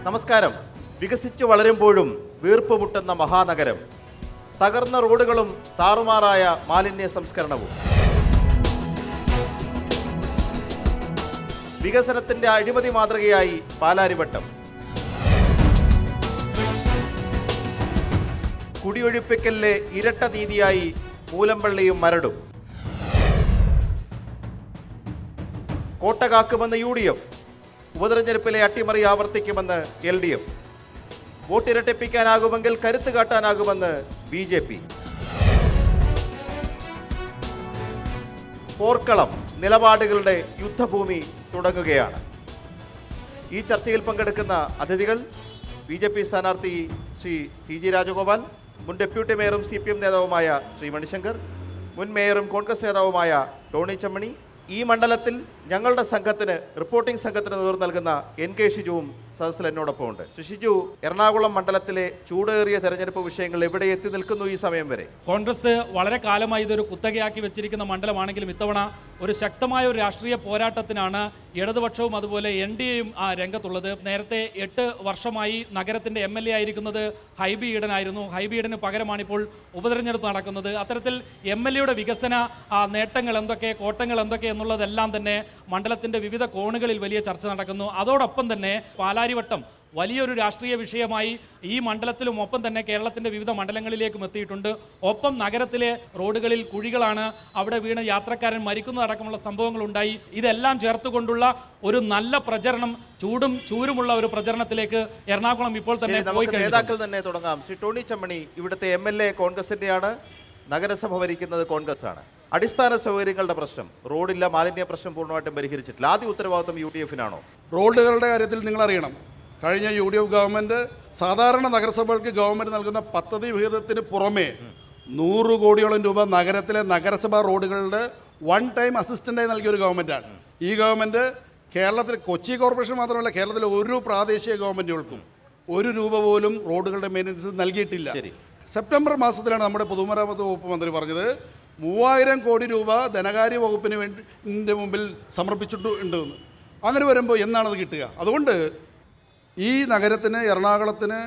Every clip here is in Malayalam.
നമസ്കാരം വികസിച്ചു വളരുമ്പോഴും വീർപ്പ് മുട്ടുന്ന മഹാനഗരം തകർന്ന റോഡുകളും താറുമാറായ മാലിന്യ സംസ്കരണവും വികസനത്തിന്റെ അഴിമതി മാതൃകയായി പാലാരിവട്ടം കുടിയൊഴിപ്പിക്കലിലെ ഇരട്ട നീതിയായി മൂലമ്പള്ളിയും മരടും കോട്ട കാക്കുമെന്ന് യു ഡി എഫ് ഉപതെരഞ്ഞെടുപ്പിലെ അട്ടിമറി ആവർത്തിക്കുമെന്ന് എൽ ഡി എഫ് വോട്ടിരട്ടിപ്പിക്കാനാകുമെങ്കിൽ കരുത്ത് കാട്ടാനാകുമെന്ന് ബി ജെ പി പോർക്കളം നിലപാടുകളുടെ യുദ്ധഭൂമി തുടങ്ങുകയാണ് ഈ ചർച്ചയിൽ പങ്കെടുക്കുന്ന അതിഥികൾ ബി ജെ പി സ്ഥാനാർത്ഥി ശ്രീ സി ജി രാജഗോപാൽ മുൻ ഡെപ്യൂട്ടി മേയറും സി പി എം നേതാവുമായ ശ്രീ മണിശങ്കർ മുൻ മേയറും കോൺഗ്രസ് നേതാവുമായ ടോണി ചമ്മണി ഈ മണ്ഡലത്തിൽ ഞങ്ങളുടെ സംഘത്തിന് റിപ്പോർട്ടിംഗ് സംഘത്തിന് നേതൃത്വം നൽകുന്ന എൻ കെ ഷിജുവും സദസ്സിൽ എന്നോടൊപ്പം ഉണ്ട് ശ്രീ ഷിജു എറണാകുളം മണ്ഡലത്തിലെ ചൂടേറിയ തെരഞ്ഞെടുപ്പ് വിഷയങ്ങൾ എവിടെ എത്തി നിൽക്കുന്നു ഈ സമയം വരെ കോൺഗ്രസ് വളരെ കാലമായി ഇതൊരു കുത്തകയാക്കി വെച്ചിരിക്കുന്ന മണ്ഡലമാണെങ്കിലും ഇത്തവണ ഒരു ശക്തമായ ഒരു രാഷ്ട്രീയ പോരാട്ടത്തിനാണ് ഇടതുപക്ഷവും അതുപോലെ എൻ ഡി എയും ആ രംഗത്തുള്ളത് നേരത്തെ എട്ട് വർഷമായി നഗരത്തിന്റെ എം എൽ എ ആയിരിക്കുന്നത് ഹൈബി ഈഡനായിരുന്നു ഹൈബി ഈഡന് പകരമാണിപ്പോൾ ഉപതെരഞ്ഞെടുപ്പ് നടക്കുന്നത് അത്തരത്തിൽ എം എൽ എയുടെ വികസന ആ, നേട്ടങ്ങൾ എന്തൊക്കെ കോട്ടങ്ങൾ എന്തൊക്കെ എന്നുള്ളതെല്ലാം തന്നെ മണ്ഡലത്തിന്റെ വിവിധ കോണുകളിൽ വലിയ ചർച്ച നടക്കുന്നു അതോടൊപ്പം തന്നെ പാലാരിവട്ടം വലിയൊരു രാഷ്ട്രീയ വിഷയമായി ഈ മണ്ഡലത്തിലും ഒപ്പം തന്നെ കേരളത്തിന്റെ വിവിധ മണ്ഡലങ്ങളിലേക്കും എത്തിയിട്ടുണ്ട് ഒപ്പം നഗരത്തിലെ റോഡുകളിൽ കുഴികളാണ് അവിടെ വീണ് യാത്രക്കാരൻ മരിക്കുന്നതടക്കമുള്ള സംഭവങ്ങൾ ഉണ്ടായി ഇതെല്ലാം ചേർത്തുകൊണ്ടുള്ള ഒരു നല്ല പ്രചരണം ചൂടും ചൂരുമുള്ള ഒരു പ്രചരണത്തിലേക്ക് എറണാകുളം ഇപ്പോൾ തന്നെ ശരി, പോയി നമുക്ക് കഴിഞ്ഞു നേതാക്കൾ തന്നെ തുടങ്ങാം ശ്രീ ടോണി ചമ്മണി ഇവിടുത്തെ എം എൽ എ കോൺഗ്രസിന്റെയാണ് നഗരസഭ ഭരിക്കുന്നത് കോൺഗ്രസ് ആണ് അടിസ്ഥാന സൗകര്യങ്ങളുടെ പ്രശ്നം റോഡില്ല മാലിന്യ പ്രശ്നം പൂർണ്ണമായിട്ടും പരിഹരിച്ചിട്ടില്ല ആദ്യ ഉത്തരവാദിത്വം യു ഡി എഫിനാണോ റോഡുകളുടെ കാര്യത്തിൽ നിങ്ങൾ അറിയണം കഴിഞ്ഞ യു ഡി എഫ് ഗവൺമെൻറ് സാധാരണ നഗരസഭകൾക്ക് ഗവൺമെൻറ് നൽകുന്ന പദ്ധതി വിഹിതത്തിന് പുറമേ നൂറ് കോടിയോളം രൂപ നഗരത്തിലെ നഗരസഭാ റോഡുകളുടെ വൺ ടൈം അസിസ്റ്റൻ്റായി നൽകിയ ഒരു ഗവൺമെൻറ്റാണ് ഈ ഗവൺമെൻറ് കേരളത്തിൽ കൊച്ചി കോർപ്പറേഷൻ മാത്രമല്ല കേരളത്തിലെ ഒരു പ്രാദേശിക ഗവൺമെൻറ്റുകൾക്കും ഒരു രൂപ പോലും റോഡുകളുടെ മെയിൻ്റനൻസ് നൽകിയിട്ടില്ല ശരി. സെപ്റ്റംബർ മാസത്തിലാണ് നമ്മുടെ പൊതുമരാമത്ത് വകുപ്പ് മന്ത്രി പറഞ്ഞത് മൂവായിരം കോടി രൂപ ധനകാര്യ വകുപ്പിന് വേണ്ടി ന്റെ മുമ്പിൽ സമർപ്പിച്ചിട്ടുണ്ട് എന്ന് അങ്ങനെ വരുമ്പോൾ എന്നാണത് കിട്ടുക അതുകൊണ്ട് ഈ നഗരത്തിന് എറണാകുളത്തിന്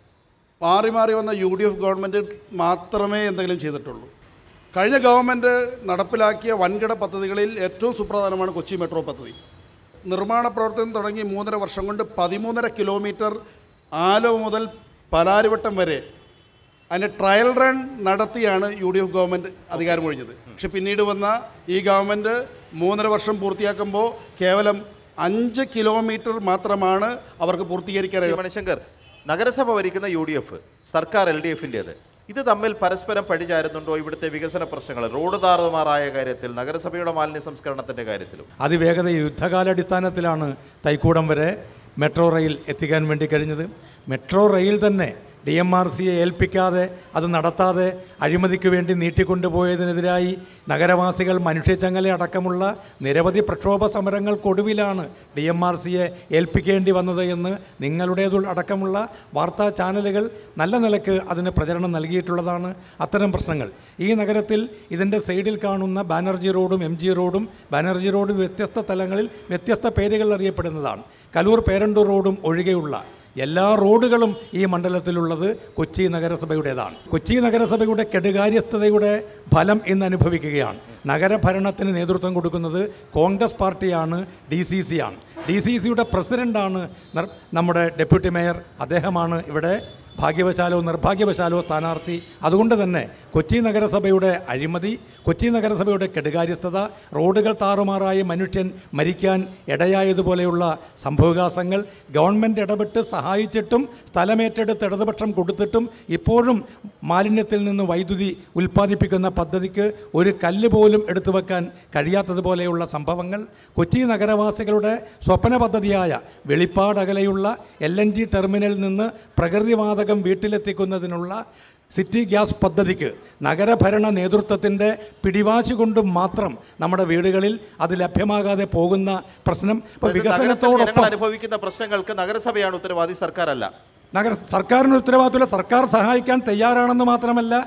മാറി മാറി വന്ന യു ഡി എഫ് ഗവൺമെൻറ് മാത്രമേ എന്തെങ്കിലും ചെയ്തിട്ടുള്ളൂ കഴിഞ്ഞ ഗവൺമെൻറ് നടപ്പിലാക്കിയ വൻകിട പദ്ധതികളിൽ ഏറ്റവും സുപ്രധാനമാണ് കൊച്ചി മെട്രോ പദ്ധതി നിർമ്മാണ പ്രവർത്തനം തുടങ്ങി മൂന്നര വർഷം കൊണ്ട് പതിമൂന്നര കിലോമീറ്റർ ആലോ മുതൽ പലാരിവട്ടം വരെ അതിൻ്റെ ട്രയൽ റൺ നടത്തിയാണ് യു ഡി എഫ് ഗവൺമെൻറ് അധികാരമൊഴിഞ്ഞത് പക്ഷെ പിന്നീട് വന്ന ഈ ഗവൺമെൻറ് മൂന്നര വർഷം പൂർത്തിയാക്കുമ്പോൾ കേവലം അഞ്ച് കിലോമീറ്റർ മാത്രമാണ് അവർക്ക് പൂർത്തീകരിക്കാനായി ശ്രീ മണിശങ്കർ നഗരസഭ ഭരിക്കുന്ന യു ഡി എഫ് സർക്കാർ എൽ ഡി എഫിൻ്റേത് ഇത് തമ്മിൽ പരസ്പരം പഴിചാരുന്നുണ്ടോ ഇവിടുത്തെ വികസന പ്രശ്നങ്ങൾ റോഡ് താറുമാറായ കാര്യത്തിൽ നഗരസഭയുടെ മാലിന്യ സംസ്കരണത്തിന്റെ കാര്യത്തിലും അതിവേഗത യുദ്ധകാലാടിസ്ഥാനത്തിലാണ് തൈക്കൂടം വരെ മെട്രോ റെയിൽ എത്തിക്കാൻ വേണ്ടി കഴിഞ്ഞത് മെട്രോ റെയിൽ തന്നെ ഡി എം ആർ സിയെ ഏൽപ്പിക്കാതെ അത് നടത്താതെ അഴിമതിക്ക് വേണ്ടി നീട്ടിക്കൊണ്ടുപോയതിനെതിരായി നഗരവാസികൾ മനുഷ്യച്ചങ്ങല അടക്കമുള്ള നിരവധി പ്രക്ഷോഭ സമരങ്ങൾക്കൊടുവിലാണ് ഡി എം ആർ സിയെ ഏൽപ്പിക്കേണ്ടി വന്നത് എന്ന് നിങ്ങളുടേതു അടക്കമുള്ള വാർത്താ ചാനലുകൾ നല്ല നിലക്ക് അതിന് പ്രചരണം നൽകിയിട്ടുള്ളതാണ് അത്തരം പ്രശ്നങ്ങൾ ഈ നഗരത്തിൽ ഇതിൻ്റെ സൈഡിൽ കാണുന്ന ബാനർജി റോഡും എം ജി റോഡും ബാനർജി റോഡ് വ്യത്യസ്ത തലങ്ങളിൽ വ്യത്യസ്ത പേരുകൾ അറിയപ്പെടുന്നതാണ് കലൂർ പേരണ്ടൂർ റോഡും ഒഴികെയുള്ള എല്ലാ റോഡുകളും ഈ മണ്ഡലത്തിലുള്ളത് കൊച്ചി നഗരസഭയുടേതാണ് കൊച്ചി നഗരസഭയുടെ കെടുകാര്യസ്ഥതയുടെ ഫലം ഇന്ന് അനുഭവിക്കുകയാണ് നഗരഭരണത്തിന് നേതൃത്വം കൊടുക്കുന്നത് കോൺഗ്രസ് പാർട്ടിയാണ് ഡി സി സി ആണ് ഡി സി സിയുടെ പ്രസിഡൻ്റാണ് നിർ- നമ്മുടെ ഡെപ്യൂട്ടി മേയർ അദ്ദേഹമാണ് ഇവിടെ ഭാഗ്യവശാലോ നിർഭാഗ്യവശാലോ സ്ഥാനാർത്ഥി അതുകൊണ്ട് തന്നെ കൊച്ചി നഗരസഭയുടെ അഴിമതി കൊച്ചി നഗരസഭയുടെ കെടുകാര്യസ്ഥത റോഡുകൾ താറുമാറായി മനുഷ്യൻ മരിക്കാൻ ഇടയായതുപോലെയുള്ള സംഭവവികാസങ്ങൾ ഗവൺമെൻറ് ഇടപെട്ട് സഹായിച്ചിട്ടും സ്ഥലമേറ്റെടുത്ത് ഇടതുപക്ഷം കൊടുത്തിട്ടും ഇപ്പോഴും മാലിന്യത്തിൽ നിന്ന് വൈദ്യുതി ഉൽപ്പാദിപ്പിക്കുന്ന പദ്ധതിക്ക് ഒരു കല്ല് പോലും എടുത്തു വെക്കാൻ കഴിയാത്തതുപോലെയുള്ള സംഭവങ്ങൾ കൊച്ചി നഗരവാസികളുടെ സ്വപ്ന പദ്ധതിയായ വെളിപ്പാടകലെയുള്ള എൽ എൻ ജി ടെർമിനലിൽ നിന്ന് പ്രകൃതിവാതകം വീട്ടിലെത്തിക്കുന്നതിനുള്ള സിറ്റി ഗ്യാസ് പദ്ധതിക്ക് നഗരഭരണ നേതൃത്വത്തിൻ്റെ പിടിവാശി കൊണ്ട് മാത്രം നമ്മുടെ വീടുകളിൽ അത് ലഭ്യമാകാതെ പോകുന്ന പ്രശ്നം ഇപ്പോൾ ഇത് നഗരത്തിൽ ജനങ്ങൾ വികസനത്തോടൊപ്പം അനുഭവിക്കുന്ന പ്രശ്നങ്ങൾക്ക് നഗരസഭയാണ് ഉത്തരവാദി സർക്കാരല്ല നഗര സർക്കാരിന് ഉത്തരവാദിത്തമില്ല സർക്കാർ സഹായിക്കാൻ തയ്യാറാണെന്ന് മാത്രമല്ല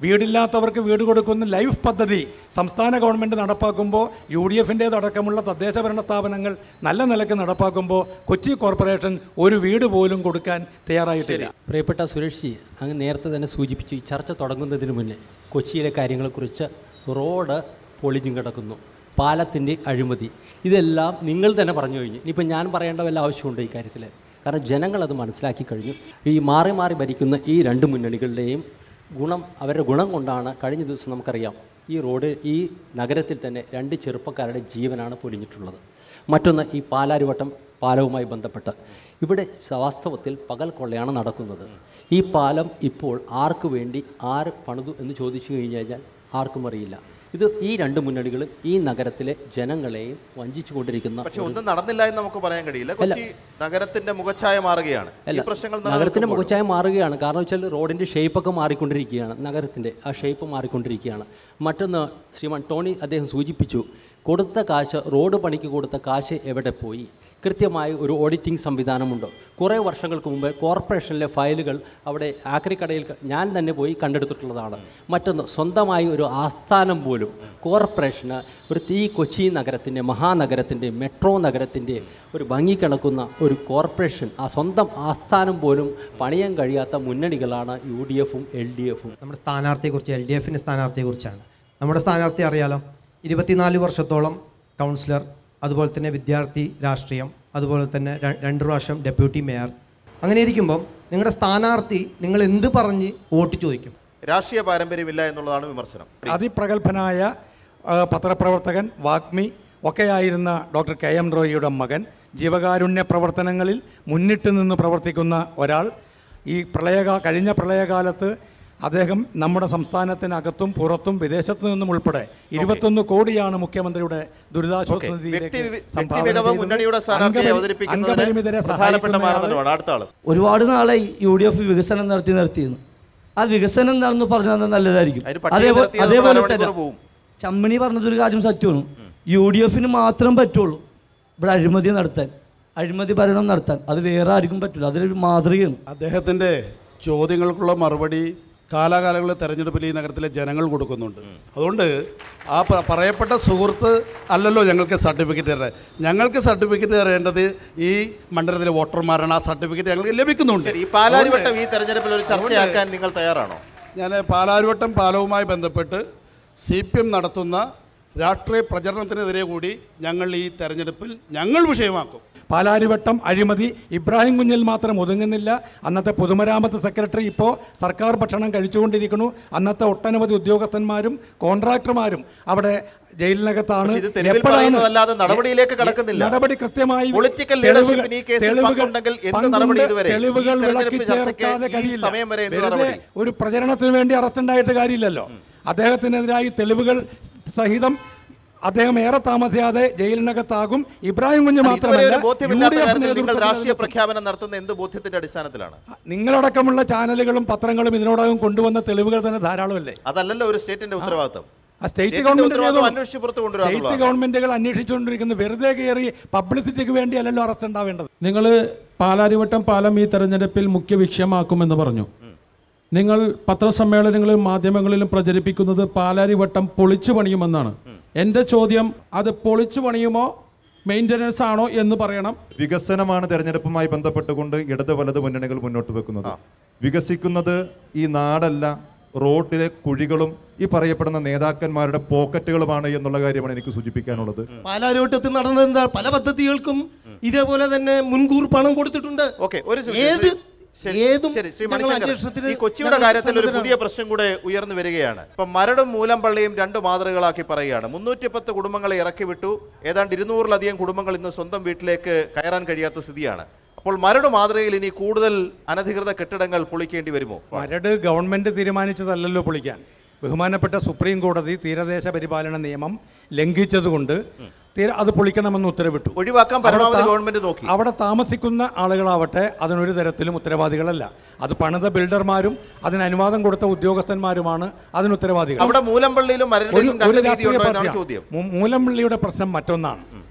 വീടില്ലാത്തവർക്ക് വീട് കൊടുക്കുന്ന ലൈഫ് പദ്ധതി സംസ്ഥാന ഗവൺമെൻറ് നടപ്പാക്കുമ്പോൾ യു ഡി എഫിൻ്റേതടക്കമുള്ള തദ്ദേശ ഭരണ സ്ഥാപനങ്ങൾ നല്ല നിലക്ക് നടപ്പാക്കുമ്പോൾ കൊച്ചി കോർപ്പറേഷൻ ഒരു വീട് പോലും കൊടുക്കാൻ തയ്യാറായിട്ടില്ല പ്രിയപ്പെട്ട സുരേഷ് ജി അങ്ങ് നേരത്തെ തന്നെ സൂചിപ്പിച്ചു ഈ ചർച്ച തുടങ്ങുന്നതിന് മുന്നേ കൊച്ചിയിലെ കാര്യങ്ങളെക്കുറിച്ച് റോഡ് പൊളിഞ്ഞും കിടക്കുന്നു പാലത്തിൻ്റെ അഴിമതി ഇതെല്ലാം നിങ്ങൾ തന്നെ പറഞ്ഞു കഴിഞ്ഞു ഇനിയിപ്പോൾ ഞാൻ പറയേണ്ട വല്ല ആവശ്യമുണ്ട് ഈ കാര്യത്തിൽ കാരണം ജനങ്ങളത് മനസ്സിലാക്കി കഴിഞ്ഞു ഈ മാറി മാറി ഭരിക്കുന്ന ഈ രണ്ട് മുന്നണികളുടെയും ഗുണം അവരുടെ ഗുണം കൊണ്ടാണ് കഴിഞ്ഞ ദിവസം നമുക്കറിയാം ഈ റോഡ് ഈ നഗരത്തിൽ തന്നെ രണ്ട് ചെറുപ്പക്കാരുടെ ജീവനാണ് പൊലിഞ്ഞിട്ടുള്ളത് മറ്റൊന്ന് ഈ പാലാരിവട്ടം പാലവുമായി ബന്ധപ്പെട്ട് ഇവിടെ വാസ്തവത്തിൽ പകൽ കൊള്ളയാണ് നടക്കുന്നത് ഈ പാലം ഇപ്പോൾ ആർക്ക് വേണ്ടി ആര് പണിതു എന്ന് ചോദിച്ചു കഴിഞ്ഞു കഴിഞ്ഞാൽ ആർക്കും അറിയില്ല ഇത് ഈ രണ്ട് മുന്നണികളും ഈ നഗരത്തിലെ ജനങ്ങളെയും വഞ്ചിച്ചു കൊണ്ടിരിക്കുന്ന പക്ഷെ ഒന്നും നടന്നില്ല എന്ന് നമുക്ക് പറയാൻ കഴിയില്ല കൊച്ചി നഗരത്തിന്റെ മുഖച്ഛായ മാറുകയാണ് ഈ അല്ല പ്രശ്നങ്ങൾ നഗരത്തിന്റെ നിലനിൽക്കുമ്പോൾ മുഖച്ഛായ മാറുകയാണ് കാരണം വെച്ചാൽ റോഡിന്റെ ഷേപ്പൊക്കെ മാറിക്കൊണ്ടിരിക്കുകയാണ് നഗരത്തിന്റെ ആ ഷേപ്പ് മാറിക്കൊണ്ടിരിക്കുകയാണ് മറ്റൊന്ന് ശ്രീമാൻ ടോണി അദ്ദേഹം സൂചിപ്പിച്ചു കൊടുത്ത കാശ് റോഡ് പണിക്ക് കൊടുത്ത കാശ് എവിടെ പോയി കൃത്യമായി ഒരു ഓഡിറ്റിംഗ് സംവിധാനമുണ്ടോ കുറേ വർഷങ്ങൾക്ക് മുമ്പ് കോർപ്പറേഷനിലെ ഫയലുകൾ അവിടെ ആക്രിക്കടയിൽ ക- ഞാൻ തന്നെ പോയി കണ്ടെടുത്തിട്ടുള്ളതാണ് മറ്റൊന്ന് സ്വന്തമായി ഒരു ആസ്ഥാനം പോലും കോർപ്പറേഷന് ഒരു ഈ കൊച്ചി നഗരത്തിൻ്റെ മഹാനഗരത്തിൻ്റെ മെട്രോ നഗരത്തിൻ്റെ ഒരു ഭംഗി കിടക്കുന്ന ഒരു കോർപ്പറേഷൻ ആ സ്വന്തം ആസ്ഥാനം പോലും പണിയാൻ കഴിയാത്ത മുന്നണികളാണ് യു ഡി എഫും എൽ ഡി എഫും നമ്മുടെ സ്ഥാനാർത്ഥിയെക്കുറിച്ച് എൽ ഡി എഫിൻ്റെ സ്ഥാനാർത്ഥിയെക്കുറിച്ചാണ് നമ്മുടെ സ്ഥാനാർത്ഥി അറിയാലോ ഇരുപത്തിനാല് വർഷത്തോളം കൗൺസിലർ അതുപോലെ തന്നെ വിദ്യാർത്ഥി രാഷ്ട്രീയം അതുപോലെ തന്നെ ര- രണ്ട് പ്രാവശ്യം ഡെപ്യൂട്ടി മേയർ അങ്ങനെ ഇരിക്കുമ്പം നിങ്ങളുടെ സ്ഥാനാർത്ഥി നിങ്ങൾ എന്ത് പറഞ്ഞ് വോട്ട് ചോദിക്കും രാഷ്ട്രീയ പാരമ്പര്യമില്ല എന്നുള്ളതാണ് വിമർശനം അതിപ്രഗത്ഭനായ ആ, പത്രപ്രവർത്തകൻ വാഗ്മി ഒക്കെയായിരുന്ന ഡോക്ടർ കെ എം റോയിയുടെ മകൻ ജീവകാരുണ്യ പ്രവർത്തനങ്ങളിൽ മുന്നിട്ട് നിന്ന് പ്രവർത്തിക്കുന്ന ഒരാൾ ഈ പ്രളയകാ കഴിഞ്ഞ പ്രളയകാലത്ത് അദ്ദേഹം നമ്മുടെ സംസ്ഥാനത്തിനകത്തും പുറത്തും വിദേശത്തു നിന്നും ഉൾപ്പെടെ ഇരുപത്തൊന്ന് കോടിയാണ് മുഖ്യമന്ത്രിയുടെ ദുരിതാശ്വാസ ഓക്കെ നിധിയിലേക്ക് വ്യക്തി സംഭാവന വ്യക്തിമികവ് ചെയ്തത്. മുന്നണിയുടെ സ്ഥാനാർത്ഥിയെ അംഗപരി- അവതരിപ്പിക്കുന്നതിന് അംഗപരിമിതരെ പ്രധാനപ്പെട്ട സഹായിക്കുന്നയാള് മാനദണ്ഡമാണ് അടുത്ത ആള് ഒരുപാട് നാളായി യു ഡി എഫ് വികസനം നടത്തി നടത്തിയിരുന്നു ആ വികസനം എന്താണെന്ന് പറഞ്ഞു തന്നാൽ നല്ലതായിരിക്കും അതിന് പട്ടിക അതേപോലെ നിരത്തിയാൽ അതേപോലെ അരമണിക്കൂർ തന്നെ പോവും. ചമ്മണി പറഞ്ഞതൊരു കാര്യം സത്യമാണ് യു ഡി എഫിന് മാത്രം പറ്റുള്ളൂ ഇവിടെ അഴിമതി നടത്താൻ അഴിമതി ഭരണം നടത്താൻ അത് വേറെ ആർക്കും പറ്റില്ല അതൊരു മാതൃകയാണ് അദ്ദേഹത്തിൻ്റെ ചോദ്യങ്ങൾക്കുള്ള മറുപടി കാലാകാലങ്ങളിൽ തെരഞ്ഞെടുപ്പിൽ ഈ നഗരത്തിലെ ജനങ്ങൾ കൊടുക്കുന്നുണ്ട് അതുകൊണ്ട് ആ പ- പറയപ്പെട്ട സുഹൃത്ത് അല്ലല്ലോ ഞങ്ങൾക്ക് സർട്ടിഫിക്കറ്റ് തരാൻ ഞങ്ങൾക്ക് സർട്ടിഫിക്കറ്റ് തരേണ്ടത് ഈ മണ്ഡലത്തിലെ വോട്ടർമാരാണ് ആ സർട്ടിഫിക്കറ്റ് ഞങ്ങൾക്ക് ലഭിക്കുന്നുണ്ട് ശരി ഈ പാലാരിവട്ടം ഈ തെരഞ്ഞെടുപ്പിൽ ഒരു ചർച്ചയാക്കാൻ നിങ്ങൾ തയ്യാറാണോ ഞാൻ പാലാരിവട്ടം പാലവുമായി ബന്ധപ്പെട്ട് സി പി എം നടത്തുന്ന രാഷ്ട്രീയ പ്രചരണത്തിനെതിരെ കൂടി ഞങ്ങൾ ഈ തെരഞ്ഞെടുപ്പിൽ ഞങ്ങൾ വിഷയമാക്കും പാലാരിവട്ടം അഴിമതി ഇബ്രാഹിം കുഞ്ഞിൽ മാത്രം ഒതുങ്ങുന്നില്ല അന്നത്തെ പൊതുമരാമത്ത് സെക്രട്ടറി ഇപ്പോൾ സർക്കാർ ഭക്ഷണം കഴിച്ചുകൊണ്ടിരിക്കുന്നു അന്നത്തെ ഒട്ടനവധി ഉദ്യോഗസ്ഥന്മാരും കോൺട്രാക്ടർമാരും അവിടെ ജയിലിനകത്താണ് പക്ഷേ ഇത് തെരുവിൽ എപ്പോഴാണ് പറയുന്നതല്ലാതെ നടപടിയിലേക്ക് കടക്കുന്നില്ല. നടപടി കൃത്യമായി Political തെളിവുകൾ- leadership ഈ കേസിൽ തെളിവുകൾ- പങ്കുണ്ടെങ്കിൽ എന്ത് പങ്കുണ്ട്, നടപടി ഇതുവരെ? ഈ തെളിവുകൾ തെരഞ്ഞെടുപ്പ് വിളക്കി ചർച്ചയ്ക്ക് ചേർക്കാതെ ഈ കഴിയില്ല സമയം വരെ എന്ത് വെറുതെ നടപടി? ഒരു പ്രചരണത്തിന് വേണ്ടി അറസ്റ്റ് ഉണ്ടായിട്ട് കാര്യമില്ലല്ലോ അദ്ദേഹത്തിനെതിരായി തെളിവുകൾ സഹിതം അദ്ദേഹം ഏറെ താമസിയാതെ ജയിലിനകത്താകും ഇബ്രാഹിം കുഞ്ഞ് ഇതുവരെ മാത്രമല്ല ഒരു യു ബോധ്യമില്ലാത്ത ഡി എഫ് കാര്യത്തിൽ നിങ്ങൾ നേതൃത്വത്തിൽ രാഷ്ട്രീയ അതിനകത്ത് പ്രഖ്യാപനം നടത്തുന്ന എന്ത് ബോധ്യത്തിന്റെ അടിസ്ഥാനത്തിലാണ് നിങ്ങളടക്കമുള്ള ചാനലുകളും പത്രങ്ങളും ഇതിനോടകം കൊണ്ടുവന്ന തെളിവുകൾ തന്നെ ധാരാളമല്ലേ അതല്ലല്ലോ ഒരു സ്റ്റേറ്റിന്റെ ഉത്തരവാദിത്തം ആ സ്റ്റേറ്റ് സ്റ്റേറ്റിന്റെ ഗവൺമെന്റ് ഉത്തരവാദിത്വം ചെയ്തോളും. അന്വേഷിച്ച് പുറത്തു കൊണ്ടുവരിക സ്റ്റേറ്റ് എന്നുള്ളതാണ്. ഗവൺമെന്റുകൾ അന്വേഷിച്ചുകൊണ്ടിരിക്കുന്നത് വെറുതെ കയറി പബ്ലിസിറ്റിക്ക് വേണ്ടിയല്ലല്ലോ അറസ്റ്റ് ഉണ്ടാവേണ്ടത് നിങ്ങൾ പാലാരിവട്ടം പാലം ഈ തെരഞ്ഞെടുപ്പിൽ മുഖ്യ വിഷയമാക്കുമെന്ന് പറഞ്ഞു നിങ്ങൾ പത്രസമ്മേളനങ്ങളിലും മാധ്യമങ്ങളിലും പ്രചരിപ്പിക്കുന്നത് പാലാരിവട്ടം പൊളിച്ചു പണിയുമെന്നാണ് എൻ്റെ ചോദ്യം അത് പൊളിച്ചു പണിയുമോ മെയിൻ്റനൻസ് ആണോ എന്ന് പറയണം വികസനമാണ് തെരഞ്ഞെടുപ്പുമായി ബന്ധപ്പെട്ടുകൊണ്ട് ഇടത് വലത് മുന്നണികൾ മുന്നോട്ട് വെക്കുന്നത് വികസിക്കുന്നത് ഈ നാടല്ല റോഡിലെ കുഴികളും ഈ പറയപ്പെടുന്ന നേതാക്കന്മാരുടെ പോക്കറ്റുകളുമാണ് എന്നുള്ള കാര്യമാണ് എനിക്ക് സൂചിപ്പിക്കാനുള്ളത് പാലാരിവട്ടത്തിൽ നടന്നത് എന്താ പല പദ്ധതികൾക്കും ഇതേപോലെ തന്നെ മുൻകൂർ പണം കൊടുത്തിട്ടുണ്ട് ഓക്കെ ഒരു നിമിഷം. ഏത് ശരി, ഏതും ശരി, ശ്രീ ഞങ്ങൾ മണിശങ്കർ, അന്വേഷണത്തിന് ഈ കൊച്ചിയുടെ ഞങ്ങൾ കാര്യത്തിൽ ഒരു സന്നദ്ധരാണ്. പുതിയ പ്രശ്നം കൂടെ ഉയർന്നു വരികയാണ് ഇപ്പൊ മരടും മൂലംപള്ളിയും രണ്ട് മാതൃകകളാക്കി പറയുകയാണ് മുന്നൂറ്റി പത്ത് കുടുംബങ്ങളെ ഇറക്കി വിട്ടു ഏതാണ്ട് ഇരുന്നൂറിലധികം കുടുംബങ്ങൾ ഇന്ന് സ്വന്തം വീട്ടിലേക്ക് കയറാൻ കഴിയാത്ത സ്ഥിതിയാണ് അപ്പോൾ മരട് മാതൃകയിൽ ഇനി കൂടുതൽ അനധികൃത കെട്ടിടങ്ങൾ പൊളിക്കേണ്ടി വരുമോ മരട് ഗവൺമെന്റ് തീരുമാനിച്ചതല്ലല്ലോ പൊളിക്കാൻ ബഹുമാനപ്പെട്ട സുപ്രീം കോടതി തീരദേശ പരിപാലന നിയമം ലംഘിച്ചതുകൊണ്ട് തീര അത് പൊളിക്കണമെന്ന് ഉത്തരവിട്ടു ഒഴിവാക്കാൻ അവിടെ പരമാവധി താ- ഗവൺമെന്റ് നോക്കി അവിടെ താമസിക്കുന്ന ആളുകളാവട്ടെ അതിനൊരു തരത്തിലും ഉത്തരവാദികളല്ല അത് പണിത ബിൽഡർമാരും അതിന് അനുവാദം കൊടുത്ത ഉദ്യോഗസ്ഥന്മാരുമാണ് അതിന് ഉത്തരവാദികൾ അവിടെ മൂലംപള്ളിയിലും ഒരു മരടിലും ഒരു രണ്ട് രാഷ്ട്രീയ രീതിയുണ്ടോ എന്നാണ് പാർട്ടിയാണ് ചോദ്യം മൂ- മൂലംപള്ളിയുടെ പ്രശ്നം മറ്റൊന്നാണ്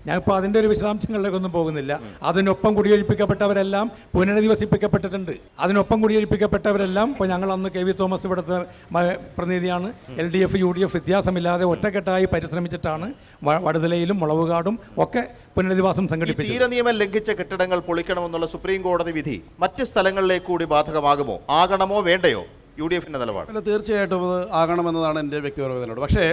ഞാനിപ്പോൾ അതിൻ്റെ ഒരു വിശദാംശങ്ങളിലേക്കൊന്നും പോകുന്നില്ല അതിനൊപ്പം കുടിയൊഴിപ്പിക്കപ്പെട്ടവരെല്ലാം പുനരധിവസിപ്പിക്കപ്പെട്ടിട്ടുണ്ട് അതിനൊപ്പം കുടിയൊഴിപ്പിക്കപ്പെട്ടവരെല്ലാം ഇപ്പോൾ ഞങ്ങൾ അന്ന് കെ വി തോമസ് ഇവിടുത്തെ മ- പ്രതിനിധിയാണ് L D F U D F വ്യത്യാസമില്ലാതെ ഒറ്റക്കെട്ടായി പരിശ്രമിച്ചിട്ടാണ് വ- വടുതലയിലും മുളവുകാടും ഒക്കെ പുനരധിവാസം സംഘടിപ്പിച്ചത് തീര നിയമം ലംഘിച്ച കെട്ടിടങ്ങൾ പൊളിക്കണമെന്നുള്ള സുപ്രീം കോടതി വിധി മറ്റ് സ്ഥലങ്ങളിലേക്ക് കൂടി ബാധകമാകുമോ ആകണമോ വേണ്ടയോ യു ഡി എഫിന്റെ നിലപാട് അല്ല തീർച്ചയായിട്ടും അത് ആകണമെന്നതാണ് എൻ്റെ വ്യക്തിപരമായ നിലപാട് പക്ഷേ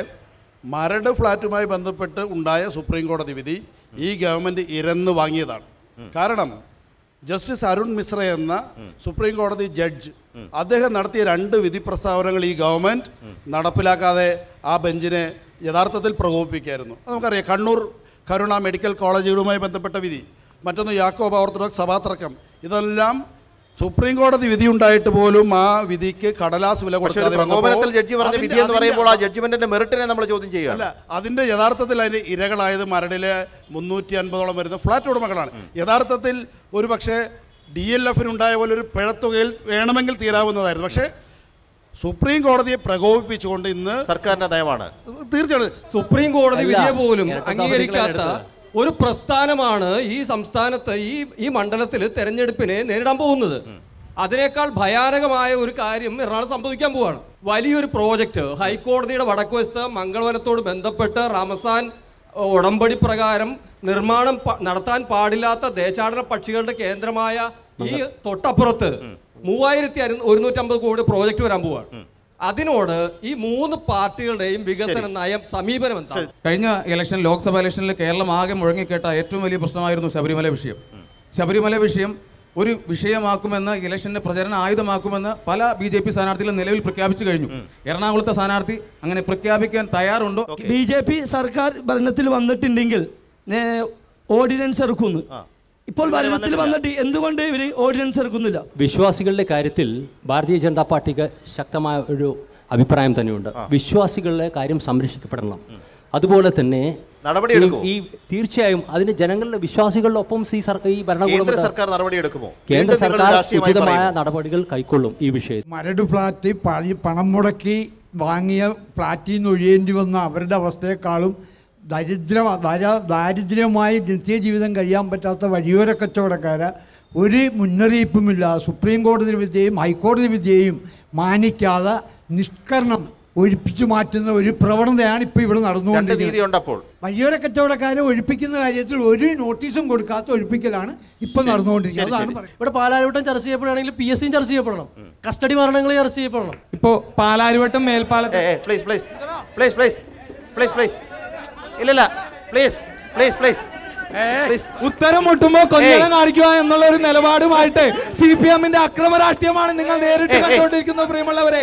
മരട് ഫ്ലാറ്റുമായി ബന്ധപ്പെട്ട് ഉണ്ടായ സുപ്രീം കോടതി വിധി ഈ ഗവൺമെൻറ് ഇരന്ന് വാങ്ങിയതാണ് കാരണം ജസ്റ്റിസ് അരുൺ മിശ്ര എന്ന സുപ്രീം കോടതി ജഡ്ജ് അദ്ദേഹം നടത്തിയ രണ്ട് വിധി പ്രസ്താവനകൾ ഈ ഗവൺമെൻറ് നടപ്പിലാക്കാതെ ആ ബെഞ്ചിനെ യഥാർത്ഥത്തിൽ പ്രകോപിപ്പിക്കായിരുന്നു അത് നമുക്കറിയാം കണ്ണൂർ കരുണ മെഡിക്കൽ കോളേജുകളുമായി ബന്ധപ്പെട്ട വിധി മറ്റൊന്ന് യാക്കോബ് ഓർത്തഡോക്സ് സഭാതർക്കം ഇതെല്ലാം സുപ്രീം കോടതി വിധി ഉണ്ടായിട്ട് പോലും ആ വിധിക്ക് കടലാസ് വില പക്ഷേ ഒരു കൊടുക്കാതെ വന്നപ്പോൾ പ്രകോപനത്തിൽ ജഡ്ജി പറഞ്ഞ അതിന്റെ- വിധി എന്ന് അതിന്റെ- പറയുമ്പോൾ ആ ജഡ്ജ്മെന്റിന്റെ മെറിറ്റിനെ നമ്മൾ ചോദ്യം അല്ല ചെയ്യുകയാണ് അതിന്റെ യഥാർത്ഥത്തിൽ അതിന്റെ ഇരകളായത് മരടിലെ മുന്നൂറ്റി അൻപതോളം വരുന്ന ഫ്ലാറ്റ് ഉടമകളാണ് യഥാർത്ഥത്തിൽ ഒരു പക്ഷേ ഡി എൽ എഫിനുണ്ടായ പോലെ ഒരു പിഴത്തുകയിൽ വേണമെങ്കിൽ തീരാവുന്നതായിരുന്നു പക്ഷേ സുപ്രീം കോടതിയെ പ്രകോപിപ്പിച്ചുകൊണ്ട് ഇന്ന് സർക്കാരിന്റെ നയമാണ് തീർച്ചയായിട്ടും സുപ്രീം കോടതി അല്ല, വിധിയെ പോലും ഇരട്ട അംഗീകരിക്കാത്ത നടപടികളാണ് ഒരു പ്രസ്ഥാനമാണ് ഈ സംസ്ഥാനത്ത് ഈ ഈ മണ്ഡലത്തിൽ തെരഞ്ഞെടുപ്പിനെ നേരിടാൻ പോകുന്നത് അതിനേക്കാൾ ഭയാനകമായ ഒരു കാര്യം എറണാകുളം സംഭവിക്കാൻ പോവാണ് വലിയൊരു പ്രോജക്റ്റ് ഹൈക്കോടതിയുടെ വടക്കുവശത്ത് മംഗളവനത്തോട് ബന്ധപ്പെട്ട് റമസാൻ ഏഹ്, ഉടമ്പടി പ്രകാരം നിർമ്മാണം പ- നടത്താൻ പാടില്ലാത്ത ദേശാടന പക്ഷികളുടെ കേന്ദ്രമായ ഈ തൊട്ടപ്പുറത്ത് മൂവായിരത്തി അരു ഒരുന്നൂറ്റമ്പത് കോടി പ്രോജക്റ്റ് വരാൻ പോവാണ് അതിനോട് ഈ മൂന്ന് പാർട്ടികളുടെയും വികസന നയം സമീപനം എന്താണ് കഴിഞ്ഞ ഇലക്ഷൻ ലോക്സഭ ഇലക്ഷനിൽ കേരളം ആകെ മുഴങ്ങിക്കേട്ട ഏറ്റവും വലിയ പ്രശ്നമായിരുന്നു ശബരിമല വിഷയം ശബരിമല വിഷയം ഒരു വിഷയമാക്കുമെന്ന് ഇലക്ഷന്റെ പ്രചരണ ആയുധമാക്കുമെന്ന് പല ബി ജെ പി സ്ഥാനാർത്ഥികളും നിലവിൽ പ്രഖ്യാപിച്ചു കഴിഞ്ഞു എറണാകുളത്തെ സ്ഥാനാർത്ഥി അങ്ങനെ പ്രഖ്യാപിക്കാൻ തയ്യാറുണ്ടോ ബി ജെ പി സർക്കാർ ഭരണത്തിൽ വന്നിട്ടുണ്ടെങ്കിൽ നേ- ഓർഡിനൻസ് ഇറക്കുന്നു ഇപ്പോൾ ഭരണത്തിൽ വന്നിട്ട് എന്തുകൊണ്ട് ഇവർ ഓർഡിനൻസ് ഇറക്കുന്നില്ല വിശ്വാസികളുടെ കാര്യത്തിൽ ഭാരതീയ ജനതാ പാർട്ടിക്ക് ശക്തമായ ഒരു അഭിപ്രായം തന്നെയുണ്ട് വിശ്വാസികളുടെ കാര്യം സംരക്ഷിക്കപ്പെടണം അതുപോലെ തന്നെ നടപടിയെടുക്കുമോ? ഈ തീർച്ചയായും അതിന് ജനങ്ങളുടെ വിശ്വാസികളുടെ ഒപ്പം ഈ സർ- ഈ ഭരണകൂടം കേന്ദ്ര സർക്കാർ നടപടിയെടുക്കുമോ കേന്ദ്ര വീണ്ടും നിങ്ങൾ സർക്കാർ രാഷ്ട്രീയമായി ഉചിതമായ പറയുമോ? നടപടികൾ കൈക്കൊള്ളും ഈ വിഷയത്തിൽ മരട് ഫ്ലാറ്റ് പഴി- പണം മുടക്കി വാങ്ങിയ ഫ്ലാറ്റിൽ നിന്ന് ഒഴിയേണ്ടി വന്ന അവരുടെ അവസ്ഥയെക്കാളും ദരിദ്ര ദാര- ദാരിദ്ര്യമായി നിത്യജീവിതം കഴിയാൻ പറ്റാത്ത വഴിയോര കച്ചവടക്കാരെ ഒരു മുന്നറിയിപ്പുമില്ല സുപ്രീം കോടതി വിധിയെയും ഹൈക്കോടതി വിധിയെയും മാനിക്കാതെ നിഷ്കരണം ഒഴിപ്പിച്ചു മാറ്റുന്ന ഒരു പ്രവണതയാണ് ഇപ്പോൾ ഇവിടെ രണ്ട് നടന്നുകൊണ്ടിരിക്കുന്നത് നീതിയുണ്ട് അപ്പോൾ വഴിയോര കച്ചവടക്കാരെ ഒഴിപ്പിക്കുന്ന കാര്യത്തിൽ ഒരു നോട്ടീസും കൊടുക്കാത്ത ഒഴിപ്പിക്കലാണ് ഇപ്പം നടന്നുകൊണ്ടിരിക്കുന്നത് അതാണ് പറയുന്നത് ഇവിടെ പാലാരിവട്ടം ചർച്ച ചെയ്യപ്പെടുകയാണെങ്കിൽ പി എസ് സിയും ചർച്ച ചെയ്യപ്പെടണം കസ്റ്റഡി മരണങ്ങൾ ചർച്ച ചെയ്യപ്പെടണം ഇപ്പോൾ പാലാരിവട്ടം മേൽപ്പാലത്ത് please please please please please please ഇല്ലില്ല പ്ലീസ് പ്ലീസ് പ്ലീസ് പ്ലീസ് ഉത്തരം മുട്ടുമ്പോ കൊഞ്ഞനം കാണിക്കുക എന്നുള്ള ഒരു നിലപാടുമായിട്ട് സി പി എമ്മിന്റെ അക്രമ രാഷ്ട്രീയമാണ് നിങ്ങൾ നേരിട്ട് ഏയ്, ഏയ്. കണ്ടുകൊണ്ടിരിക്കുന്നത് പ്രിയമുള്ളവരെ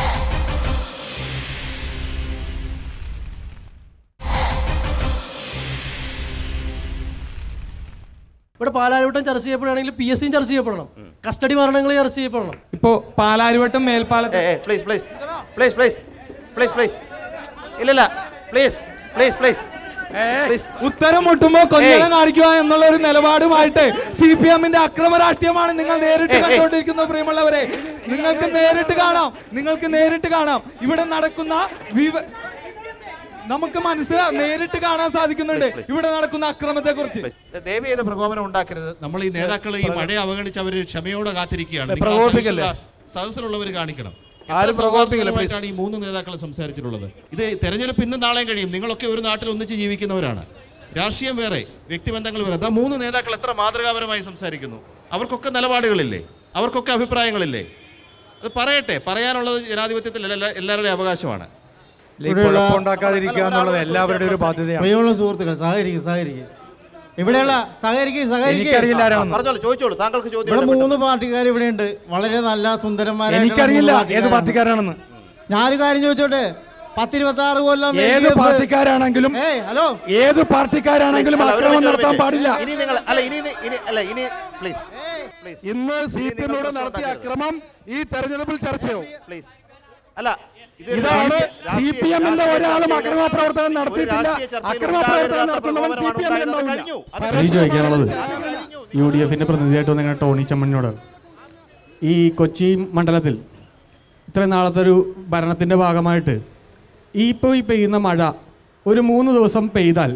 ഇവിടെ പാലാരിവട്ടം ചർച്ച ചെയ്യപ്പെടുകയാണെങ്കിൽ പി എസ് സിയും ചർച്ച ചെയ്യപ്പെടണം കസ്റ്റഡി മരണങ്ങൾ ചർച്ച ചെയ്യപ്പെടണം ഇപ്പോ പാലാരിവട്ടം മേൽപ്പാലത്ത് please please please please please please ഇല്ലില്ല പ്ലീസ് പ്ലീസ് പ്ലീസ് പ്ലീസ് ഉത്തരം മുട്ടുമ്പോ കൊഞ്ഞനം ഏയ്. കാണിക്കുക എന്നുള്ള ഒരു നിലപാടുമായിട്ട് സി പി എമ്മിന്റെ അക്രമ രാഷ്ട്രീയമാണ് നിങ്ങൾ നേരിട്ട് ഏയ്, ഏയ്. കണ്ടുകൊണ്ടിരിക്കുന്നത് പ്രിയമുള്ളവരെ നിങ്ങൾക്ക് നേരിട്ട് കാണാം നിങ്ങൾക്ക് നേരിട്ട് കാണാം ഇവിടെ നടക്കുന്ന വിവ- നമുക്ക് മനസ്സിലാ നേരിട്ട് കാണാൻ സാധിക്കുന്നുണ്ട് ഇവിടെ നടക്കുന്ന അക്രമത്തെ കുറിച്ച് ദയവ് ചെയ്ത് പ്രകോപനം ഉണ്ടാക്കരുത് നമ്മൾ ഈ നേതാക്കൾ ഈ മഴയെ അവഗണിച്ച് അവർ ക്ഷമയോടെ കാത്തിരിക്കുകയാണ് ഏ, നിങ്ങൾ ആ പ്രകോപിപ്പിക്കല്ലേ? സദസ്സിലുള്ള- സദസ്സിലുള്ളവർ കാണിക്കണം ആരും എത്ര പ്രകോപിപ്പിക്കല്ലേ, please. സൗഹാർദ്ദപരമായിട്ടാണ് ഈ മൂന്ന് നേതാക്കൾ സംസാരിച്ചിട്ടുള്ളത് ഇത് തെരഞ്ഞെടുപ്പ് ഇന്നും നാളെയും കഴിയും നിങ്ങളൊക്കെ ഒരു നാട്ടിൽ ഒന്നിച്ച് ജീവിക്കുന്നവരാണ് രാഷ്ട്രീയം വേറെ വ്യക്തിബന്ധങ്ങൾ വേറെ അതാ മൂന്ന് നേതാക്കൾ എത്ര മാതൃകാപരമായി സംസാരിക്കുന്നു അവർക്കൊക്കെ നിലപാടുകളില്ലേ അവർക്കൊക്കെ അഭിപ്രായങ്ങളില്ലേ അത് പറയട്ടെ പറയാനുള്ളത് ജനാധിപത്യത്തിൽ എല്ലാ- എല്ലാവരുടെയും അവകാശമാണ് ഈ കുഴപ്പമുണ്ടാക്കാതിരിക്കുക എന്നുള്ളത് എല്ലാവരുടെയും ഒരു ബാധ്യതയാണ് പ്രിയമുള്ള സുഹൃത്തുക്കൾ സഹകരിക്കും സഹകരിക്കും ഇവിടെയുള്ള സഹകരിക്കും എനിക്കറിയില്ല ആരാണെന്ന്. പറഞ്ഞോളൂ ചോദിച്ചോളൂ താങ്കൾക്ക് ചോദ്യം ഇവിടെ ഉണ്ട്. മൂന്ന് പാർട്ടിക്കാർ ഇവിടെ ഉണ്ട് വളരെ നല്ല സുന്ദരന്മാരായിട്ടുള്ള എനിക്കറിയില്ല മൂന്ന് ഏത് പാർട്ടിക്കാരാണ്. പാർട്ടിക്കാരാണെന്ന് ഞാനൊരു കാര്യം ചോദിച്ചോട്ടെ പത്തിരുപത്തി ആറ് കൊല്ലം ഏത് LDF പാർട്ടിക്കാരാണെങ്കിലും ഏയ് ഹലോ ഏത് പാർട്ടിക്കാരാണെങ്കിലും അല്ല, ഒരു അക്രമം മിനിറ്റ്, ഒരു നടത്താൻ മിനിറ്റ്. പാടില്ല ഇനി നിങ്ങൾ അല്ല ഇനി ഇനി- ഇനി അല്ല ഇനി പ്ലീസ് പ്ലീസ് ഇന്ന് സി പി എമ്മിലൂടെ പ്രശ്നം നടത്തിയ ഉണ്ടാക്കരുത്. അക്രമം ഈ തെരഞ്ഞെടുപ്പിൽ ചർച്ചയാവും പ്ലീസ് അല്ല ഇത് ഇതാണ് സി പി എമ്മിന്റെ ഒരാളും അക്രമ പ്രവർത്തനം നടത്തിയിട്ടില്ല അക്രമ പ്രവർത്തനം നടത്തുന്നവൻ സി പി എമ്മിൽ ഉണ്ടാവില്ല എനിക്ക് ചോദിക്കാനുള്ളത് യു ഡി എഫിൻ്റെ പ്രതിനിധിയായിട്ട് വന്നിങ്ങനെ ടോണി ചമ്മണിനോട് ഈ കൊച്ചി മണ്ഡലത്തിൽ ഇത്രയും നാളത്തെ ഒരു ഭരണത്തിൻ്റെ ഭാഗമായിട്ട് ഈ ഇപ്പോൾ ഈ പെയ്യുന്ന മഴ ഒരു മൂന്ന് ദിവസം പെയ്താൽ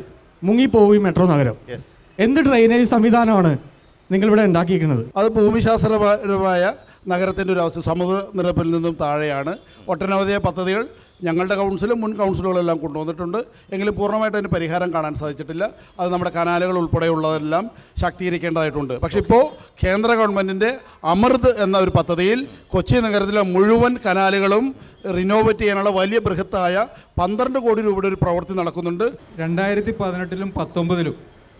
മുങ്ങിപ്പോവും ഈ മെട്രോ നഗരം എന്ത് ഡ്രെയിനേജ് സംവിധാനമാണ് നിങ്ങളിവിടെ ഉണ്ടാക്കിയിരിക്കുന്നത് അത് ഭൂമിശാസ്ത്രപരമായ നഗരത്തിൻ്റെ ഒരു അവസ്ഥ സമുദ്രനിരപ്പിൽ നിന്നും താഴെയാണ് ഒട്ടനവധി പദ്ധതികൾ ഞങ്ങളുടെ കൗൺസിലും മുൻ കൗൺസിലുകളെല്ലാം കൊണ്ടുവന്നിട്ടുണ്ട് എങ്കിലും പൂർണ്ണമായിട്ട് അതിന് പരിഹാരം കാണാൻ സാധിച്ചിട്ടില്ല അത് നമ്മുടെ കനാലുകൾ ഉൾപ്പെടെയുള്ളതെല്ലാം ശാക്തീകരിക്കേണ്ടതായിട്ടുണ്ട് പക്ഷേ ഇപ്പോൾ കേന്ദ്ര ഗവൺമെൻറ്റിൻ്റെ അമൃത് എന്ന ഒരു പദ്ധതിയിൽ കൊച്ചി നഗരത്തിലെ മുഴുവൻ കനാലുകളും റിനോവേറ്റ് ചെയ്യാനുള്ള വലിയ ബൃഹത്തായ പന്ത്രണ്ട് കോടി രൂപയുടെ ഒരു പ്രവൃത്തി നടക്കുന്നുണ്ട് രണ്ടായിരത്തി പതിനെട്ടിലും പത്തൊമ്പതിലും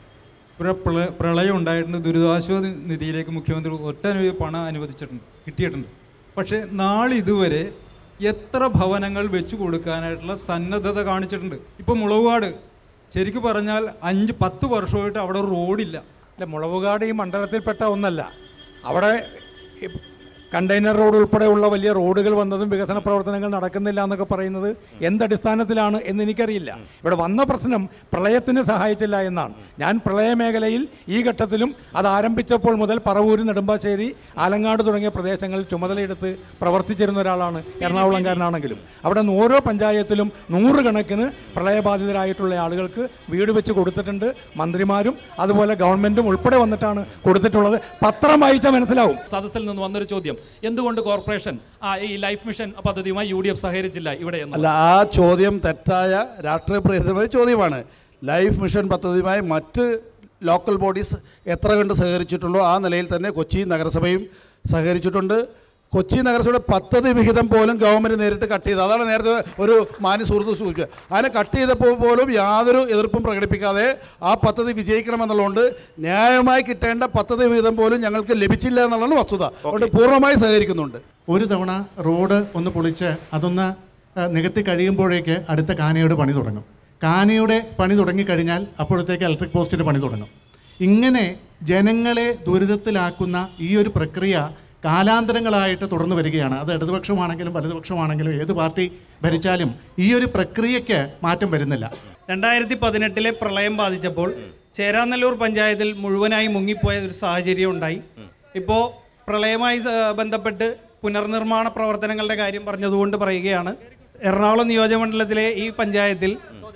ഒരു പ്രള- പ്രളയം ഉണ്ടായിട്ടുണ്ട് ദുരിതാശ്വാസ നിധിയിലേക്ക് മുഖ്യമന്ത്രി ഒട്ടനവധി പണം അനുവദിച്ചിട്ടുണ്ട് കിട്ടിയിട്ടുണ്ട് പക്ഷേ നാളിതുവരെ എത്ര ഭവനങ്ങൾ വെച്ചു കൊടുക്കാനായിട്ടുള്ള സന്നദ്ധത കാണിച്ചിട്ടുണ്ട് ഇപ്പോൾ മുളവുകാട് ശരിക്കും പറഞ്ഞാൽ അഞ്ച് പത്ത് വർഷമായിട്ട് അവിടെ റോഡില്ല അല്ല മുളവുകാട് ഈ മണ്ഡലത്തിൽപ്പെട്ട ഒന്നല്ല അവിടെ ഈ കണ്ടെയ്നർ റോഡ് ഉൾപ്പെടെയുള്ള വലിയ റോഡുകൾ വന്നതും വികസന പ്രവർത്തനങ്ങൾ നടക്കുന്നില്ല എന്നൊക്കെ പറയുന്നത് എന്തടിസ്ഥാനത്തിലാണ് എന്ന് എനിക്കറിയില്ല ഇവിടെ വന്ന പ്രശ്നം പ്രളയത്തിന് സഹായിച്ചില്ല എന്നാണ് ഞാൻ പ്രളയ മേഖലയിൽ ഈ ഘട്ടത്തിലും അത് ആരംഭിച്ചപ്പോൾ മുതൽ പറവൂര് നെടുമ്പാശ്ശേരി ആലങ്ങാട് തുടങ്ങിയ പ്രദേശങ്ങളിൽ ചുമതലയെടുത്ത് പ്രവർത്തിച്ചിരുന്ന ഒരാളാണ് എറണാകുളംകാരനാണെങ്കിലും അവിടെ നിന്ന് ഓരോ പഞ്ചായത്തിലും നൂറുകണക്കിന് പ്രളയബാധിതരായിട്ടുള്ള ആളുകൾക്ക് വീട് വെച്ച് കൊടുത്തിട്ടുണ്ട് മന്ത്രിമാരും അതുപോലെ ഗവൺമെൻറ്റും ഉൾപ്പെടെ വന്നിട്ടാണ് കൊടുത്തിട്ടുള്ളത് പത്രം വായിച്ചാൽ മനസ്സിലാവും സദസ്സിൽ നിന്ന് വന്നൊരു ചോദ്യം എന്തുകൊണ്ട് കോർപ്പറേഷൻ ആ ഈ ലൈഫ് മിഷൻ പദ്ധതിയുമായി യു ഡി എഫ് സഹകരിച്ചില്ല ഇവിടെ എന്ന് അല്ല ആ ചോദ്യം തെറ്റായ രാഷ്ട്രീയ പ്രേരിതമായ ചോദ്യമാണ് ലൈഫ് മിഷൻ പദ്ധതിയുമായി മറ്റ് ലോക്കൽ ബോഡീസ് എത്ര കണ്ട് സഹകരിച്ചിട്ടുണ്ടോ ആ നിലയിൽ തന്നെ കൊച്ചി നഗരസഭയും സഹകരിച്ചിട്ടുണ്ട് കൊച്ചി നഗരസഭയുടെ പദ്ധതി വിഹിതം പോലും ഗവൺമെൻറ് നേരിട്ട് കട്ട് ചെയ്ത് അതാണ് നേരത്തെ ഒരു മാന്യ സുഹൃത്ത് സൂചിച്ചത് അതിനെ കട്ട് ചെയ്തപ്പോൾ പോലും യാതൊരു എതിർപ്പും പ്രകടിപ്പിക്കാതെ ആ പദ്ധതി വിജയിക്കണമെന്നുള്ളതുകൊണ്ട് ന്യായമായി കിട്ടേണ്ട പദ്ധതി വിഹിതം പോലും ഞങ്ങൾക്ക് ലഭിച്ചില്ല എന്നുള്ളതാണ് വസ്തുത അതുകൊണ്ട് പൂർണ്ണമായി സഹകരിക്കുന്നുണ്ട് ഒരു തവണ റോഡ് ഒന്ന് പൊളിച്ച് അതൊന്ന് ആ, നികത്തി കഴിയുമ്പോഴേക്ക് അടുത്ത കാനയുടെ പണി തുടങ്ങും കാനയുടെ പണി തുടങ്ങിക്കഴിഞ്ഞാൽ അപ്പോഴത്തേക്ക് ഇലക്ട്രിക് പോസ്റ്റിൻ്റെ പണി തുടങ്ങും ഇങ്ങനെ ജനങ്ങളെ ദുരിതത്തിലാക്കുന്ന ഈ ഒരു പ്രക്രിയ കാലാന്തരങ്ങളായിട്ട് തുടർന്നു വരികയാണ് അത് ഇടതുപക്ഷമാണെങ്കിലും വലതുപക്ഷമാണെങ്കിലും ഏത് പാർട്ടി ഭരിച്ചാലും ഈ ഒരു പ്രക്രിയയ്ക്ക് മാറ്റം വരുന്നില്ല രണ്ടായിരത്തി പതിനെട്ടിലെ പ്രളയം ബാധിച്ചപ്പോൾ ചേരാനല്ലൂർ പഞ്ചായത്തിൽ മുഴുവനായി മുങ്ങിപ്പോയ ഒരു സാഹചര്യം ഉണ്ടായി ഇപ്പോൾ പ്രളയവുമായി സ- ബന്ധപ്പെട്ട് പുനർനിർമ്മാണ പ്രവർത്തനങ്ങളുടെ കാര്യം പറഞ്ഞതുകൊണ്ട് പറയുകയാണ് എറണാകുളം നിയോജകമണ്ഡലത്തിലെ ഈ പഞ്ചായത്തിൽ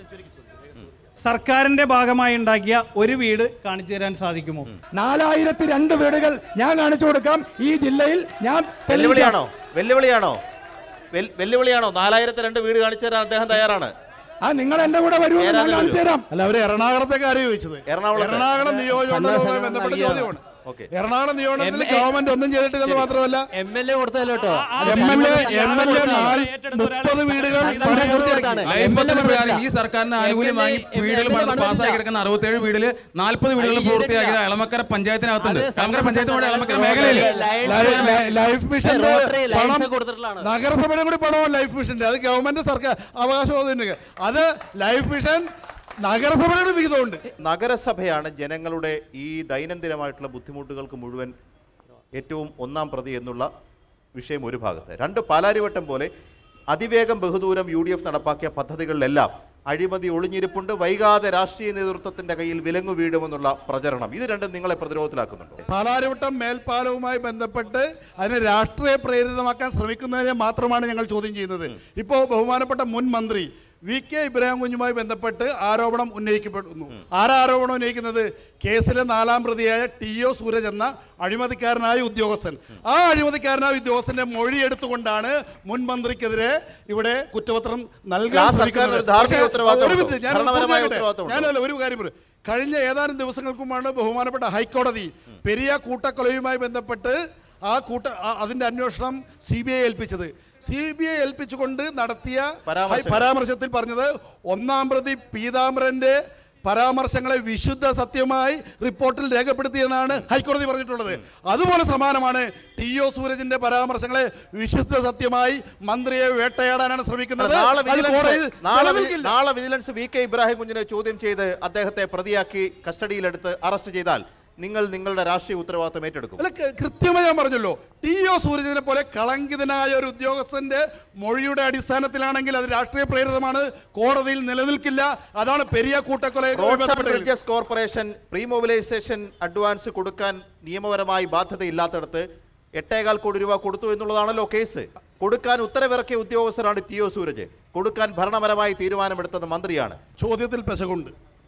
സർക്കാരിന്റെ ഭാഗമായി ഉണ്ടാക്കിയ ഒരു വീട് കാണിച്ചു തരാൻ സാധിക്കുമോ നാലായിരത്തി രണ്ട് വീടുകൾ ഞാൻ കാണിച്ചു കൊടുക്കാം ഈ ജില്ലയിൽ ഞാൻ തെളിയിക്കാം. വെല്ലുവിളിയാണോ വെല്ലുവിളിയാണോ വെൽ- വെല്ലുവിളിയാണോ നാലായിരത്തി രണ്ട് വീട് കാണിച്ചു തരാൻ അദ്ദേഹം തയ്യാറാണ് ആ നിങ്ങൾ എന്റെ കൂടെ വരൂ എന്ന് ഞാൻ കാണിച്ചു തരാം അല്ല അവർ എറണാകുളത്തെ കാര്യം ചോദിച്ചത് എറണാകുളത്തെ. എറണാകുളം നിയോജകമണ്ഡലവുമായി സന്ദർശനം ബന്ധപ്പെട്ട നൽകിയതാണ്. ചോദ്യമാണ് ഓക്കെ. എറണാകുളം നിയോജകമണ്ഡലത്തിൽ എം- ഗവൺമെന്റ് ഒന്നും ചെയ്തിട്ടില്ലെന്ന് മാത്രമല്ല എം എൽ എ കൊടുത്തല്ലോ കേട്ടോ M L A M L A മുപ്പത് വീടുകൾ പണി പൂർത്തിയാക്കി. ലൈഫ് പദ്ധതി പ്രകാരം ഈ സർക്കാരിന് ആനുകൂല്യമായി വീടുകൾ പണിത് പാസ്സാക്കി കിടക്കുന്ന അറുപത്തേഴ് വീടില് നാൽപ്പത് വീടുകൾ പൂർത്തിയാക്കിയത് എളമക്കര പഞ്ചായത്തിനകത്തുണ്ട് എളമക്കര പഞ്ചായത്ത് കൂടെ എളമക്കര മേഖലയിൽ ലൈ- ലൈ- ലൈഫ് മിഷന്റെ റോട്ടറി പണം ലൈൻസ് കൊടുത്തിട്ടുള്ളതാണ്. നഗരസഭയുടെ കൂടി പണമാണ് ലൈഫ് മിഷന്റെ അത് ഗവൺമെന്റ് സർക്കാർ അവകാശവാദം അത് ലൈഫ് മിഷൻ നഗരസഭയുടെ വിഹിതമുണ്ട് നഗരസഭയാണ് ജനങ്ങളുടെ ഈ ദൈനംദിനമായിട്ടുള്ള ബുദ്ധിമുട്ടുകൾക്ക് മുഴുവൻ ഏറ്റവും ഒന്നാം പ്രതി എന്നുള്ള വിഷയം ഒരു ഭാഗത്ത് രണ്ട് പാലാരിവട്ടം പോലെ അതിവേഗം ബഹുദൂരം യു ഡി എഫ് നടപ്പാക്കിയ പദ്ധതികളിലെല്ലാം അഴിമതി ഒളിഞ്ഞിരിപ്പുണ്ട് വൈകാതെ രാഷ്ട്രീയ നേതൃത്വത്തിന്റെ കയ്യിൽ വിലങ്ങു വീഴുമെന്നുള്ള പ്രചരണം ഇത് രണ്ടും നിങ്ങളെ പ്രതിരോധത്തിലാക്കുന്നുണ്ടോ പാലാരിവട്ടം മേൽപ്പാലവുമായി ബന്ധപ്പെട്ട് അതിനെ രാഷ്ട്രീയ പ്രേരിതമാക്കാൻ ശ്രമിക്കുന്നതിനെ മാത്രമാണ് ഞങ്ങൾ ചോദ്യം ചെയ്യുന്നത് ഇപ്പോൾ ബഹുമാനപ്പെട്ട മുൻ മന്ത്രി വി കെ ഇബ്രാഹിം കുഞ്ഞുമായി ബന്ധപ്പെട്ട് ആരോപണം ഉന്നയിക്കപ്പെടുന്നു ആരാ ആരോപണം ഉന്നയിക്കുന്നത് കേസിലെ നാലാം പ്രതിയായ ടി ഒ സൂരജ് എന്ന അഴിമതിക്കാരനായ ഉദ്യോഗസ്ഥൻ ആ അഴിമതിക്കാരനായ ഉദ്യോഗസ്ഥന്റെ മൊഴി എടുത്തുകൊണ്ടാണ് മുൻ മന്ത്രിക്കെതിരെ ഇവിടെ കുറ്റപത്രം നൽകാൻ ആ സർക്കാരിന് ശ്രമിക്കുന്നത്. ഒരു ധാർമ്മിക പക്ഷേ, ഉത്തരവാദിത്തമുണ്ടോ? ഒരു മിനിറ്റ്, ഞാൻ ഭരണപരമായ പൂർത്തിയാക്കട്ടെ. ഉത്തരവാദിത്തമുണ്ടോ? ഞാനല്ല ഒരു കാര്യം പറയും കഴിഞ്ഞ ഏതാനും ദിവസങ്ങൾക്ക് മുമ്പാണ് ബഹുമാനപ്പെട്ട ഹൈക്കോടതി പെരിയ കൂട്ടക്കൊലയുമായി ബന്ധപ്പെട്ട് ആ കൂട്ട ആ- അതിന്റെ അന്വേഷണം സി ബി ഐ ഏൽപ്പിച്ചത് സി ബി ഐ ഏൽപ്പിച്ചുകൊണ്ട് നടത്തിയ പരാമർശം. പരാമർശത്തിൽ പറഞ്ഞത് ഒന്നാം പ്രതി പീതാംബരന്റെ പരാമർശങ്ങളെ വിശുദ്ധ സത്യമായി റിപ്പോർട്ടിൽ രേഖപ്പെടുത്തിയെന്നാണ് ഹൈക്കോടതി പറഞ്ഞിട്ടുള്ളത് അതുപോലെ സമാനമാണ് ടി ഒ സൂരജിന്റെ പരാമർശങ്ങളെ വിശുദ്ധ സത്യമായി മന്ത്രിയെ വേട്ടയാടാനാണ് ശ്രമിക്കുന്നത് നാളെ അത് വിജിലൻസ് കോടതി നാളെ വി- നിലനിൽക്കില്ല. നാളെ വിജിലൻസ് വി കെ ഇബ്രാഹിം കുഞ്ഞിനെ ചോദ്യം ചെയ്ത് അദ്ദേഹത്തെ പ്രതിയാക്കി കസ്റ്റഡിയിലെടുത്ത് അറസ്റ്റ് ചെയ്താൽ നിങ്ങൾ നിങ്ങളുടെ രാഷ്ട്രീയ ഉത്തരവാദിത്തം ഏറ്റെടുക്കും അല്ല കൃ- കൃത്യമായി ഞാൻ പറഞ്ഞല്ലോ ടി ഒ സൂരജിനെ പോലെ കളങ്കിതനായ ഒരു ഉദ്യോഗസ്ഥന്റെ മൊഴിയുടെ അടിസ്ഥാനത്തിലാണെങ്കിൽ അത് രാഷ്ട്രീയ പ്രേരിതമാണ് കോടതിയിൽ നിലനിൽക്കില്ല അതാണ് പെരിയ കൂട്ടക്കൊലയുമായി റോഡ്സ് ആൻഡ് ബന്ധപ്പെട്ട് bridges corporation pre mobilisation advance കൊടുക്കാൻ നിയമപരമായി ബാധ്യതയില്ലാത്തടത്ത് എട്ടേകാൽ കോടി രൂപ കൊടുത്തു എന്നുള്ളതാണല്ലോ കേസ് കൊടുക്കാൻ ഉത്തരവിറക്കിയ ഉദ്യോഗസ്ഥരാണ് ടി ഒ സൂരജ് കൊടുക്കാൻ ഭരണപരമായി തീരുമാനമെടുത്തത് മന്ത്രിയാണ് ചോദ്യത്തിൽ പെശകുണ്ട്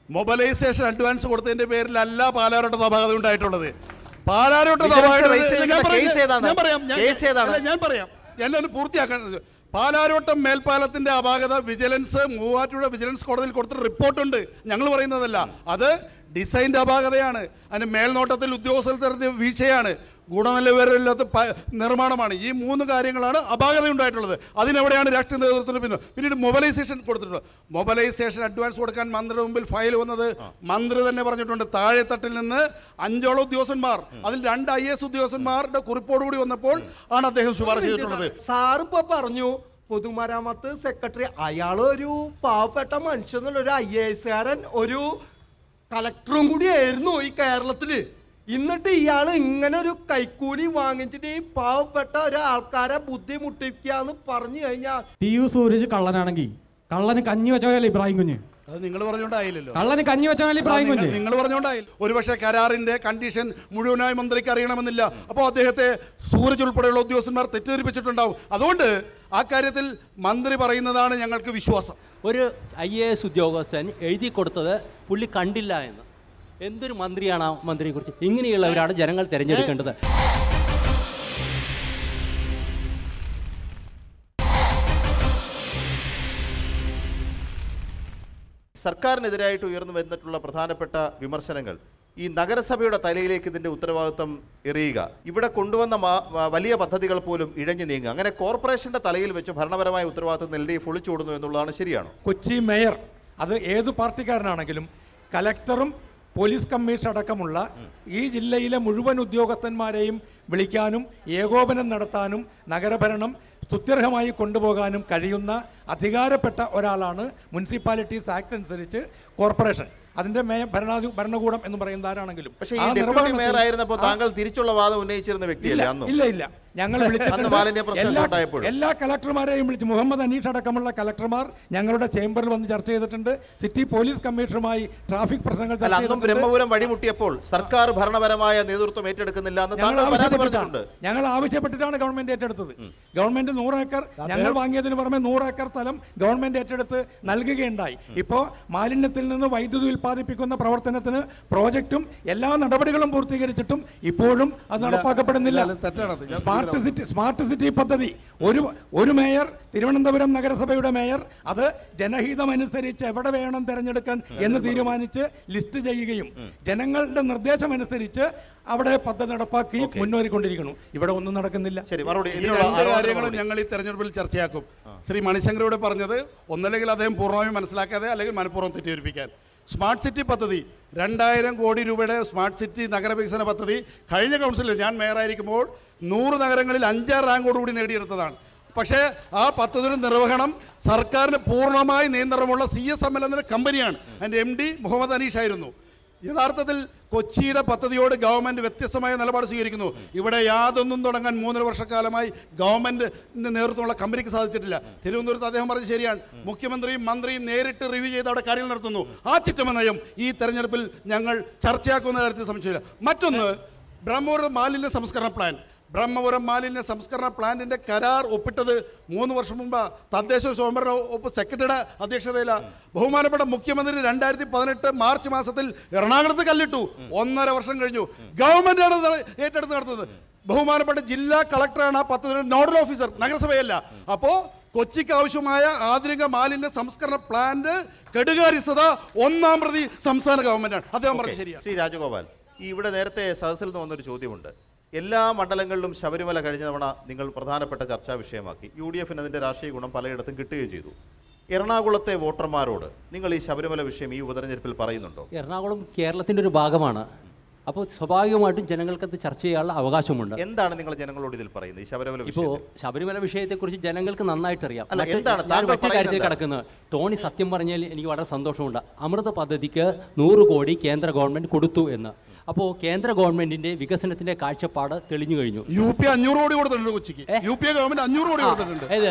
മൊബിലൈസേഷൻ അഡ്വാൻസ് കൊടുത്തതിന്റെ പേരിലല്ല പാലാരോട്ട അപാകത ഉണ്ടായിട്ടുള്ളത് പാലാരോട്ട വിജിലൻസ് അപാകത raise ചെയ്തിട്ടുള്ള ഞാൻ പറയാം, കേസ് ഏതാണ്? ഞാൻ പറയാം ഞാൻ- കേസ് ഏതാണ്? അല്ല, ഞാൻ പറയാം എന്നെ പൂർത്തിയാക്കാൻ പാലാരോട്ടം മേൽപ്പാലത്തിന്റെ അപാകത വിജിലൻസ് മൂവാറ്റുപുഴ വിജിലൻസ് കോടതിയിൽ കൊടുത്ത റിപ്പോർട്ടുണ്ട് ഞങ്ങൾ പറയുന്നതല്ല അത് ഡിസൈൻ്റെ അപാകതയാണ് അതിന് മേൽനോട്ടത്തിൽ ഉദ്യോഗസ്ഥരുടെ വീഴ്ചയാണ് ഗുണനിലവാരമില്ലാത്ത പ- നിർമ്മാണമാണ് ഈ മൂന്ന് കാര്യങ്ങളാണ് അപാകത ഉണ്ടായിട്ടുള്ളത് അതിനെവിടെയാണ് രാഷ്ട്രീയ നേതൃത്വത്തിന് പിന്നിൽ പിന്നീട് മൊബിലൈസേഷൻ കൊടുത്തിട്ടുള്ളത് മൊബിലൈസേഷൻ അഡ്വാൻസ് കൊടുക്കാൻ മന്ത്രിയുടെ മുമ്പിൽ ഫയൽ വന്നത് മന്ത്രി തന്നെ പറഞ്ഞിട്ടുണ്ട് താഴെത്തട്ടിൽ നിന്ന് അഞ്ചോളം ഉദ്യോഗസ്ഥന്മാർ അതിൽ രണ്ട് ഐ എസ് ഉദ്യോഗസ്ഥന്മാരുടെ കുറിപ്പോടുകൂടി വന്നപ്പോൾ ആണ് അദ്ദേഹം ശുപാർശ ചെയ്തിട്ടുള്ളത് സാർ ഇപ്പൊ പറഞ്ഞു പൊതുമരാമത്ത് സെക്രട്ടറി അയാൾ ഒരു പാവപ്പെട്ട മനുഷ്യൻ എന്നുള്ള ഒരു ഐ എ എസ്കാരൻ ഒരു കളക്ടറും കൂടി ആയിരുന്നു ഈ കേരളത്തില് എന്നിട്ട് ഇയാൾ ഇങ്ങനെ ഒരു കൈക്കൂലി വാങ്ങിച്ചിട്ട് ഈ പാവപ്പെട്ട ഒരു ആൾക്കാരെ ബുദ്ധിമുട്ടിക്കാന്ന് പറഞ്ഞു കഴിഞ്ഞാൽ ടി യു സൂരജ് കള്ളനാണെങ്കിൽ കള്ളന് കഞ്ഞി വെച്ചവരല്ലേ ഇബ്രാഹിം കുഞ്ഞ് അത് നിങ്ങൾ പറഞ്ഞുകൊണ്ടായില്ലല്ലോ കള്ളന് കഞ്ഞി വെച്ചവനല്ലേ ഇബ്രാഹിം കുഞ്ഞ് നിങ്ങൾ പറഞ്ഞുകൊണ്ടായില്ല ഒരുപക്ഷെ കരാറിന്റെ കണ്ടീഷൻ മുഴുവനായി മന്ത്രിക്ക് അറിയണമെന്നില്ല അപ്പോൾ അദ്ദേഹത്തെ സൂരജ് ഉൾപ്പെടെയുള്ള ഉദ്യോഗസ്ഥന്മാർ തെറ്റിദ്ധരിപ്പിച്ചിട്ടുണ്ടാവും അതുകൊണ്ട് ആ കാര്യത്തിൽ മന്ത്രി പറയുന്നതാണ് ഞങ്ങൾക്ക് വിശ്വാസം ഒരു ഐ എ എസ് ഉദ്യോഗസ്ഥൻ എഴുതി കൊടുത്തത് പുള്ളി കണ്ടില്ല എന്ന് എന്തൊരു മന്ത്രിയാണ് ആ മന്ത്രിയെക്കുറിച്ച് ഇങ്ങനെയുള്ളവരാണ് ജനങ്ങൾ തിരഞ്ഞെടുക്കേണ്ടത് സർക്കാരിനെതിരായിട്ട് ഉയർന്നു വന്നിട്ടുള്ള പ്രധാനപ്പെട്ട വിമർശനങ്ങൾ ഈ നഗരസഭയുടെ തലയിലേക്ക് ഇതിന്റെ ഉത്തരവാദിത്വം എറിയുക ഇവിടെ കൊണ്ടുവന്ന മാ- വ- വലിയ പദ്ധതികൾ പോലും ഇഴഞ്ഞു നീങ്ങുക അങ്ങനെ കോർപ്പറേഷന്റെ തലയിൽ വെച്ച് ഭരണപരമായ ഉത്തരവാദിത്വം എൽ ഡി എഫ് ഒളിച്ചോടുന്നു എന്നുള്ളതാണ് ശരിയാണോ കൊച്ചി മേയർ അത് ഏത് പാർട്ടിക്കാരനാണെങ്കിലും കലക്ടറും പോലീസ് കമ്മീഷൻ അടക്കമുള്ള ഈ ജില്ലയിലെ മുഴുവൻ ഉദ്യോഗസ്ഥന്മാരെയും വിളിക്കാനും ഏകോപനം നടത്താനും നഗരഭരണം സ്തുത്യർഹമായി കൊണ്ടുപോകാനും കഴിയുന്ന അധികാരപ്പെട്ട ഒരാളാണ് മുനിസിപ്പാലിറ്റീസ് ആക്ട് അനുസരിച്ച് കോർപ്പറേഷൻ അതിന്റെ മേ ഭരണാധി ഭരണകൂടം എന്ന് പറയുന്ന ആരാണെങ്കിലും പക്ഷേ ഈ ആ ഡെപ്യൂട്ടി നിർവഹണത്തിൽ- മേയർ ആയിരുന്നപ്പോൾ ആ- താങ്കൾ തിരിച്ചുള്ള വാദം ഉന്നയിച്ചിരുന്ന വ്യക്തിയല്ലേ ഇല്ല അന്നും ഇല്ല ഇല്ല ഞങ്ങൾ അന്ന് വിളിച്ചിട്ടുണ്ട് മാലിന്യ പ്രശ്നം എല്ലാ ഉണ്ടായപ്പോഴും എല്ലാ കലക്ടർമാരെയും വിളിച്ച് മുഹമ്മദ് അനീഷ് അടക്കമുള്ള കലക്ടർമാർ ഞങ്ങളുടെ ചേംബറിൽ വന്ന് ചർച്ച ചെയ്തിട്ടുണ്ട് സിറ്റി പോലീസ് കമ്മീഷണറുമായി ട്രാഫിക് പ്രശ്നങ്ങൾ അല്ല ചർച്ച അന്നും ചെയ്തിട്ടുണ്ട് ബ്രഹ്മപുരം വഴിമുട്ടിയപ്പോൾ സർക്കാർ ഭരണപരമായ നേതൃത്വം ഏറ്റെടുക്കുന്നില്ല എന്ന് ഞങ്ങൾ താങ്കൾ പരാതി ആവശ്യപ്പെട്ടിട്ടാണ് പറഞ്ഞിട്ടുണ്ട് ഞങ്ങൾ ആവശ്യപ്പെട്ടിട്ടാണ് ഗവൺമെന്റ് ഏറ്റെടുത്തത് ഗവൺമെന്റ് നൂറ് ഏക്കർ ഞങ്ങൾ വാങ്ങിയതിന് പുറമെ നൂറ് ഏക്കർ സ്ഥലം ഗവൺമെന്റ് ഏറ്റെടുത്ത് നൽകുകയുണ്ടായി ഇപ്പോൾ മാലിന്യത്തിൽ നിന്ന് വൈദ്യുതി ഉൽപ്പാദിപ്പിക്കുന്ന പ്രവർത്തനത്തിന് പ്രോജക്റ്റും എല്ലാ നടപടികളും പൂർത്തീകരിച്ചിട്ടും ഇപ്പോഴും അത് നടപ്പാക്കപ്പെടുന്നില്ല ഇല്ല, തെറ്റാണത്. ഞാൻ സ്മാർട്ട് സിറ്റി സ്മാർട്ട് സിറ്റി പദ്ധതി ഒരു ഒരു മേയർ തിരുവനന്തപുരം നഗരസഭയുടെ മേയർ അത് ജനഹിതമനുസരിച്ച് എവിടെ വേണം തിരഞ്ഞെടുക്കാൻ എന്ന് തീരുമാനിച്ച് ലിസ്റ്റ് ചെയ്യുകയും ജനങ്ങളുടെ നിർദ്ദേശമനുസരിച്ച് അവിടെ പദ്ധതി നടപ്പാക്കി മുന്നേറിക്കൊണ്ടിരിക്കുന്നു ഇവിടെ ഒന്നും നടക്കുന്നില്ല ശരി മറുപടി ഈ രണ്ട് കാര്യങ്ങളും ഞങ്ങൾ ഈ തെരഞ്ഞെടുപ്പിൽ ചർച്ചയാക്കും ശ്രീ മണിശങ്കരോട് പറഞ്ഞത് ഒന്നല്ലെങ്കിൽ അദ്ദേഹം പൂർണ്ണമായും മനസ്സിലാക്കാതെ അല്ലെങ്കിൽ മനഃപൂർവ്വം തെറ്റിദ്ധരിപ്പിക്കാൻ സ്മാർട്ട് സിറ്റി പദ്ധതി രണ്ടായിരം കോടി രൂപയുടെ സ്മാർട്ട് സിറ്റി നഗരവികസന പദ്ധതി കഴിഞ്ഞ കൗൺസിലിൽ ഞാൻ മേയറായിരിക്കുമ്പോൾ നൂറ് നഗരങ്ങളിൽ അഞ്ചാം റാങ്കോടുകൂടി നേടിയെടുത്തതാണ് പക്ഷേ ആ പദ്ധതിയുടെ നിർവഹണം സർക്കാരിന് പൂർണ്ണമായി നിയന്ത്രണമുള്ള സി എസ് എം എൽ എന്നൊരു കമ്പനിയാണ് അതിൻ്റെ എം ഡി മുഹമ്മദ് അനീഷ് ആയിരുന്നു യഥാർത്ഥത്തിൽ കൊച്ചിയുടെ പദ്ധതിയോട് ഗവൺമെന്റ് വ്യത്യസ്തമായ നിലപാട് സ്വീകരിക്കുന്നു ഇവിടെ യാതൊന്നും തുടങ്ങാൻ മൂന്നര വർഷക്കാലമായി ഗവൺമെന്റിന്റെ നേതൃത്വമുള്ള കമ്പനിക്ക് സാധിച്ചിട്ടില്ല തിരുവനന്തപുരത്ത് അദ്ദേഹം പറഞ്ഞത് ശരിയാണ് മുഖ്യമന്ത്രിയും മന്ത്രിയും നേരിട്ട് റിവ്യൂ ചെയ്ത് അവിടെ കാര്യങ്ങൾ നടത്തുന്നു ആ ചിറ്റമ നയം ഈ തെരഞ്ഞെടുപ്പിൽ ഞങ്ങൾ ചർച്ചയാക്കുന്ന കാര്യത്തിൽ സംശയമില്ല മറ്റൊന്ന് ബ്രഹ്മപുരം മാലിന്യ സംസ്കരണ പ്ലാൻ ബ്രഹ്മപുരം മാലിന്യ സംസ്കരണ പ്ലാന്റിന്റെ കരാർ ഒപ്പിട്ടത് മൂന്ന് വർഷം മുമ്പ് തദ്ദേശ സ്വയംഭരണ വകുപ്പ് സെക്രട്ടറിയുടെ അധ്യക്ഷതയിലാണ് ബഹുമാനപ്പെട്ട മുഖ്യമന്ത്രി രണ്ടായിരത്തി പതിനെട്ട് മാർച്ച് മാസത്തിൽ എറണാകുളത്ത് കല്ലിട്ടു ഒന്നര വർഷം കഴിഞ്ഞു ഗവൺമെന്റാണ് ഇത് ഏറ്റെടുത്ത് നടത്തുന്നത് ബഹുമാനപ്പെട്ട ജില്ലാ കളക്ടറാണ് ആ പദ്ധതിയുടെ നോഡൽ ഓഫീസർ നഗരസഭയല്ല അപ്പോ കൊച്ചിക്ക് ആവശ്യമായ ആധുനിക മാലിന്യ സംസ്കരണ പ്ലാന്റ് കെടുകാര്യസ്ഥത ഒന്നാം പ്രതി സംസ്ഥാന ഗവൺമെന്റാണ് അദ്ദേഹം ഓക്കേ. പറഞ്ഞത് ശരിയാണ് ശ്രീ രാജഗോപാൽ ഈ ഇവിടെ നേരത്തെ സദസ്സിൽ നിന്ന് വന്നൊരു ചോദ്യമുണ്ട് എല്ലാ മണ്ഡലങ്ങളിലും ശബരിമല കഴിഞ്ഞ തവണ നിങ്ങൾ പ്രധാനപ്പെട്ട ചർച്ചാ വിഷയമാക്കി യു ഡി എഫിന് അതിൻ്റെ രാഷ്ട്രീയ ഗുണം പലയിടത്തും കിട്ടുകയും ചെയ്തു എറണാകുളത്തെ വോട്ടർമാരോട് നിങ്ങൾ ഈ ശബരിമല വിഷയം ഈ ഉപതെരഞ്ഞെടുപ്പിൽ പറയുന്നുണ്ടോ എറണാകുളം കേരളത്തിൻ്റെ ഒരു ഭാഗമാണ് അപ്പോൾ സ്വാഭാവികമായിട്ടും ജനങ്ങൾക്കത് ചർച്ച ചെയ്യാനുള്ള അവകാശമുണ്ട് എന്താണ് നിങ്ങൾ ജനങ്ങളോട് ഇതിൽ പറയുന്നത് ഈ ശബരിമല ഇപ്പോൾ വിഷയത്തിൽ ശബരിമല വിഷയത്തെക്കുറിച്ച് ജനങ്ങൾക്ക് നന്നായിട്ട് അറിയാം അല്ല, മറ്റ് എന്താണ് ഞാൻ താങ്കൾ മറ്റു കാര്യത്തിൽ പറയുന്നത് കിടക്കുന്നത് ടോണി സത്യം പറഞ്ഞാൽ എനിക്ക് വളരെ സന്തോഷമുണ്ട് അമൃത പദ്ധതിക്ക് നൂറ് കോടി കേന്ദ്ര ഗവൺമെന്റ് കൊടുത്തു എന്ന് അപ്പോൾ കേന്ദ്ര ഗവൺമെന്റിന്റെ വികസനത്തിന്റെ കാഴ്ചപ്പാട് തെളിഞ്ഞു കഴിഞ്ഞു യു പി അഞ്ഞൂറ് കോടി കൊടുത്തിട്ടുണ്ട് കൊച്ചിക്ക് യു പി എ ഗവൺമെന്റ് അഞ്ഞൂറ് കോടി കൊടുത്തിട്ടുണ്ട് ഏത്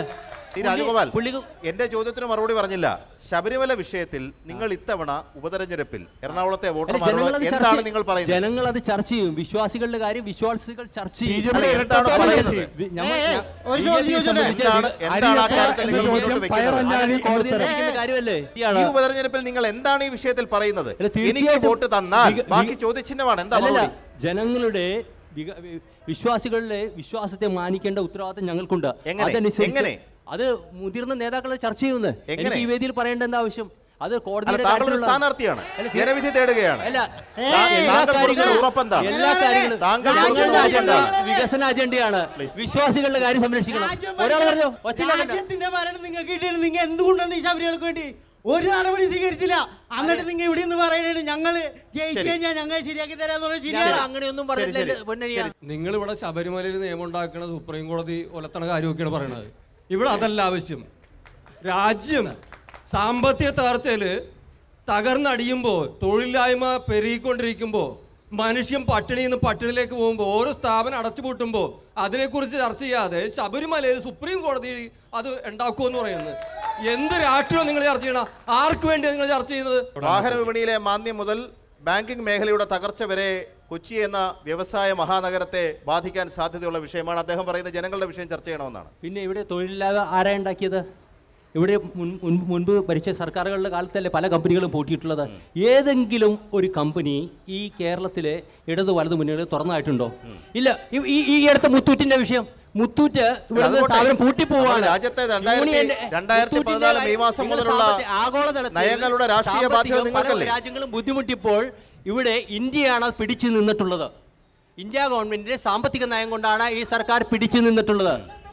ശ്രീ രാജഗോപാൽ എന്റെ ചോദ്യത്തിന് മറുപടി പറഞ്ഞില്ല ശബരിമല വിഷയത്തിൽ നിങ്ങൾ ഇത്തവണ ഉപതെരഞ്ഞെടുപ്പിൽ എറണാകുളത്തെ വോട്ടർമാരോട് ജനങ്ങളത് എന്താണ് ചർച്ച നിങ്ങൾ പറയുന്നത് ജനങ്ങൾ അത് ചർച്ച ചെയ്യും വിശ്വാസികളുടെ കാര്യം വിശ്വാസികൾ ചർച്ച ചെയ്യും BJP യുടെ എന്താണ് പറയുന്നത്? വി- ഞമ്മ- ഏയ്, ഏയ്, ഞ- ഒരു BJP ചോദ്യം ചോദിച്ചോട്ടെ? സംബന്ധിച്ച് എന്താണ്- എന്താണ് ആ കാര്യത്തിൽ നിങ്ങൾ ചോദ്യം മുന്നോട്ട് വെക്കുന്നത്? പയറഞ്ഞാഴി കോടതിയിൽ ഇരിക്കുന്ന കാര്യമല്ലേ ഈ ഉപതെരഞ്ഞെടുപ്പിൽ നിങ്ങൾ എന്താണ് ഈ വിഷയത്തിൽ പറയുന്നത് എനിക്ക് തീർച്ചയായിട്ടും വോട്ട് തന്നാൽ വിക- ബാക്കി വിക- ചോദ്യചിഹ്നമാണ് എന്താ അല്ലല്ല, മറുപടി? ജനങ്ങളുടെ വിക- വി- വിശ്വാസികളുടെ വിശ്വാസത്തെ മാനിക്കേണ്ട ഉത്തരവാദിത്തം ഞങ്ങൾക്കുണ്ട് എങ്ങനെ? അതനുസരിച്ച് എങ്ങനെ? അത് മുതിർന്ന നേതാക്കൾ ചർച്ച ചെയ്യുന്നത് എങ്ങനെ? എനിക്ക് ഈ വേദിയിൽ പറയേണ്ട എന്താ ആവശ്യം അത് അല്ല, കോടതിയുടെ താങ്കൾ ഒരു കാര്യത്തിലുള്ള- സ്ഥാനാർത്ഥിയാണ് അല്ല, തീ- ജനവിധി തേടുകയാണ് അല്ല താ- എല്ലാ താങ്കൾ കാര്യങ്ങളും കൊടുക്കുന്ന ഉറപ്പെന്താണ് എല്ലാ കാര്യങ്ങളും താങ്കൾ ഞങ്ങളുടെ കൊടുക്കുന്ന അജണ്ട ഉറപ്പെന്താണ്? വികസന അജണ്ടയാണ് വിശ്വാസികളുടെ കാര്യം സംരക്ഷിക്കണം ഒരാൾ പറഞ്ഞു ഒച്ചയില്ലാക്കണ്ട. രാജ്യത്തിന്റെ ഭരണം നിങ്ങൾക്ക് കിട്ടിയത് നിങ്ങൾ എന്തുകൊണ്ടാണ് ഈ ശബരിമലക്ക് വേണ്ടി ഒരു നടപടി സ്വീകരിച്ചില്ല എന്നിട്ട് നിങ്ങൾ ഇവിടെ നിന്ന് പറയണേ ഞങ്ങള് ജയിച്ചു ശരി. കഴിഞ്ഞാൽ ഞങ്ങൾ ശരിയാക്കി തരാന്ന് പറഞ്ഞാൽ ഞങ്ങൾ ശരിയാണ് അങ്ങനെയൊന്നും ശരി, പറഞ്ഞില്ല ശരി. പൊന്നനിയ നിങ്ങൾ ഇവിടെ ശബരിമലയിൽ നിയമം ഉണ്ടാക്കണ സുപ്രീം കോടതി ഒലത്തണ കാര്യമൊക്കെയാണ് പറയണത് ഇവിടെ അതല്ല ആവശ്യം രാജ്യം സാമ്പത്തിക തകർച്ചയിൽ തകർന്നടിയുമ്പോൾ തൊഴിലില്ലായ്മ പെരുകിക്കൊണ്ടിരിക്കുമ്പോൾ മനുഷ്യൻ പട്ടിണിയിൽ നിന്ന് പട്ടിണിയിലേക്ക് പോകുമ്പോൾ ഓരോ സ്ഥാപനം അടച്ചുപൂട്ടുമ്പോൾ അതിനെക്കുറിച്ച് ചർച്ച ചെയ്യാതെ ശബരിമലയിൽ സുപ്രീം കോടതി അത് ഉണ്ടാക്കുമെന്ന് പറയുന്നത് എന്ത് രാഷ്ട്രീയം നിങ്ങൾ ചർച്ച ചെയ്യണം ആർക്ക് വേണ്ടിയാണ് നിങ്ങൾ ചർച്ച ചെയ്യുന്നത് വാഹന വിപണിയിലെ മാന്ദ്യം മുതൽ ബാങ്കിംഗ് മേഖലയുടെ തകർച്ച വരെ കൊച്ചി എന്ന വ്യവസായ മഹാനഗരത്തെ ബാധിക്കാൻ സാധ്യതയുള്ള വിഷയമാണ് അദ്ദേഹം പറയുന്ന ജനങ്ങളുടെ വിഷയം ചർച്ച ചെയ്യണമെന്നാണ് പിന്നെ ഇവിടെ തൊഴിലില്ലാതെ ആരാ ഉണ്ടാക്കിയത് ഇവിടെ മുൻ മുൻ- മുൻപ് ഭരിച്ച സർക്കാരുകളുടെ കാലത്തല്ലേ പല കമ്പനികളും പൂട്ടിയിട്ടുള്ളത് ഏതെങ്കിലും ഒരു കമ്പനി ഈ കേരളത്തിലെ ഇടത് വലത് മുന്നണികൾ തുറന്നായിട്ടുണ്ടോ ഇല്ല ഈ- ഈ ഈ അടുത്ത മുത്തൂറ്റിന്റെ വിഷയം മുത്തൂറ്റ് ഇവിടുന്ന് അതുകൊണ്ടേ, സ്ഥാപനം പൂട്ടിപ്പോവാണ് നമ്മൾ രാജ്യത്തെ രണ്ടായിരത്തി- യൂണിയന്റെ- രണ്ടായിരത്തി മുത്തൂറ്റിന്റെ പതിനാല് മെയ് മാസം നിങ്ങൾ മുതലുള്ള സാമ്പത്തിക- ആഗോളതലത്തിൽ നയങ്ങളുടെ രാഷ്ട്രീയ ബാധ്യത സാമ്പത്തികം പല നിങ്ങൾക്കല്ലേ? രാജ്യങ്ങളും ബുദ്ധിമുട്ടിയപ്പോൾ ഇവിടെ ഇന്ത്യയാണ് അത് പിടിച്ചു നിന്നിട്ടുള്ളത് ഇന്ത്യ ഗവൺമെന്റിന്റെ സാമ്പത്തിക നയം കൊണ്ടാണ് ഈ സർക്കാർ പിടിച്ചു നിന്നിട്ടുള്ളത്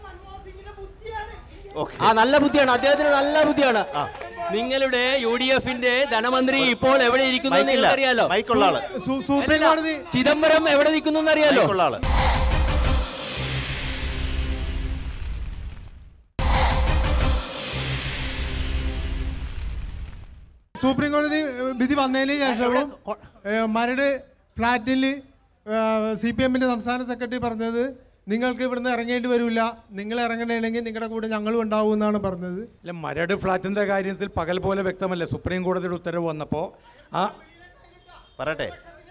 ആ നല്ല ബുദ്ധിയാണ് അദ്ദേഹത്തിന് നല്ല ബുദ്ധിയാണ് നിങ്ങളുടെ യു ഡി എഫിന്റെ ധനമന്ത്രി ഇപ്പോൾ എവിടെ ഇരിക്കുന്നു എന്ന് മൈക്കില്ല. നിങ്ങൾക്കറിയാലോ മൈക്കുള്ള ആള്. സു- അല്ലല്ല, ചിദംബരം എവിടെ നിൽക്കുന്നു എന്നറിയാലോ മൈക്കുള്ള ആള്. സുപ്രീം കോടതി ഏഹ്, വിധി വന്നതിന് ശേഷവും ഏഹ്, മരട് ഫ്ലാറ്റിൽ സി പി എമ്മിൻ്റെ സംസ്ഥാന സെക്രട്ടറി പറഞ്ഞത് നിങ്ങൾക്ക് ഇവിടുന്ന് ഇറങ്ങേണ്ടി വരില്ല നിങ്ങൾ ഇറങ്ങണമെങ്കിൽ നിങ്ങളുടെ കൂടെ ഞങ്ങളും ഉണ്ടാവും എന്നാണ് പറഞ്ഞത് അല്ല മരട് ഫ്ലാറ്റിൻ്റെ കാര്യത്തിൽ പകൽ പോലെ വ്യക്തമല്ലേ സുപ്രീം കോടതിയുടെ ഉത്തരവ് വന്നപ്പോൾ ആ പറയട്ടെ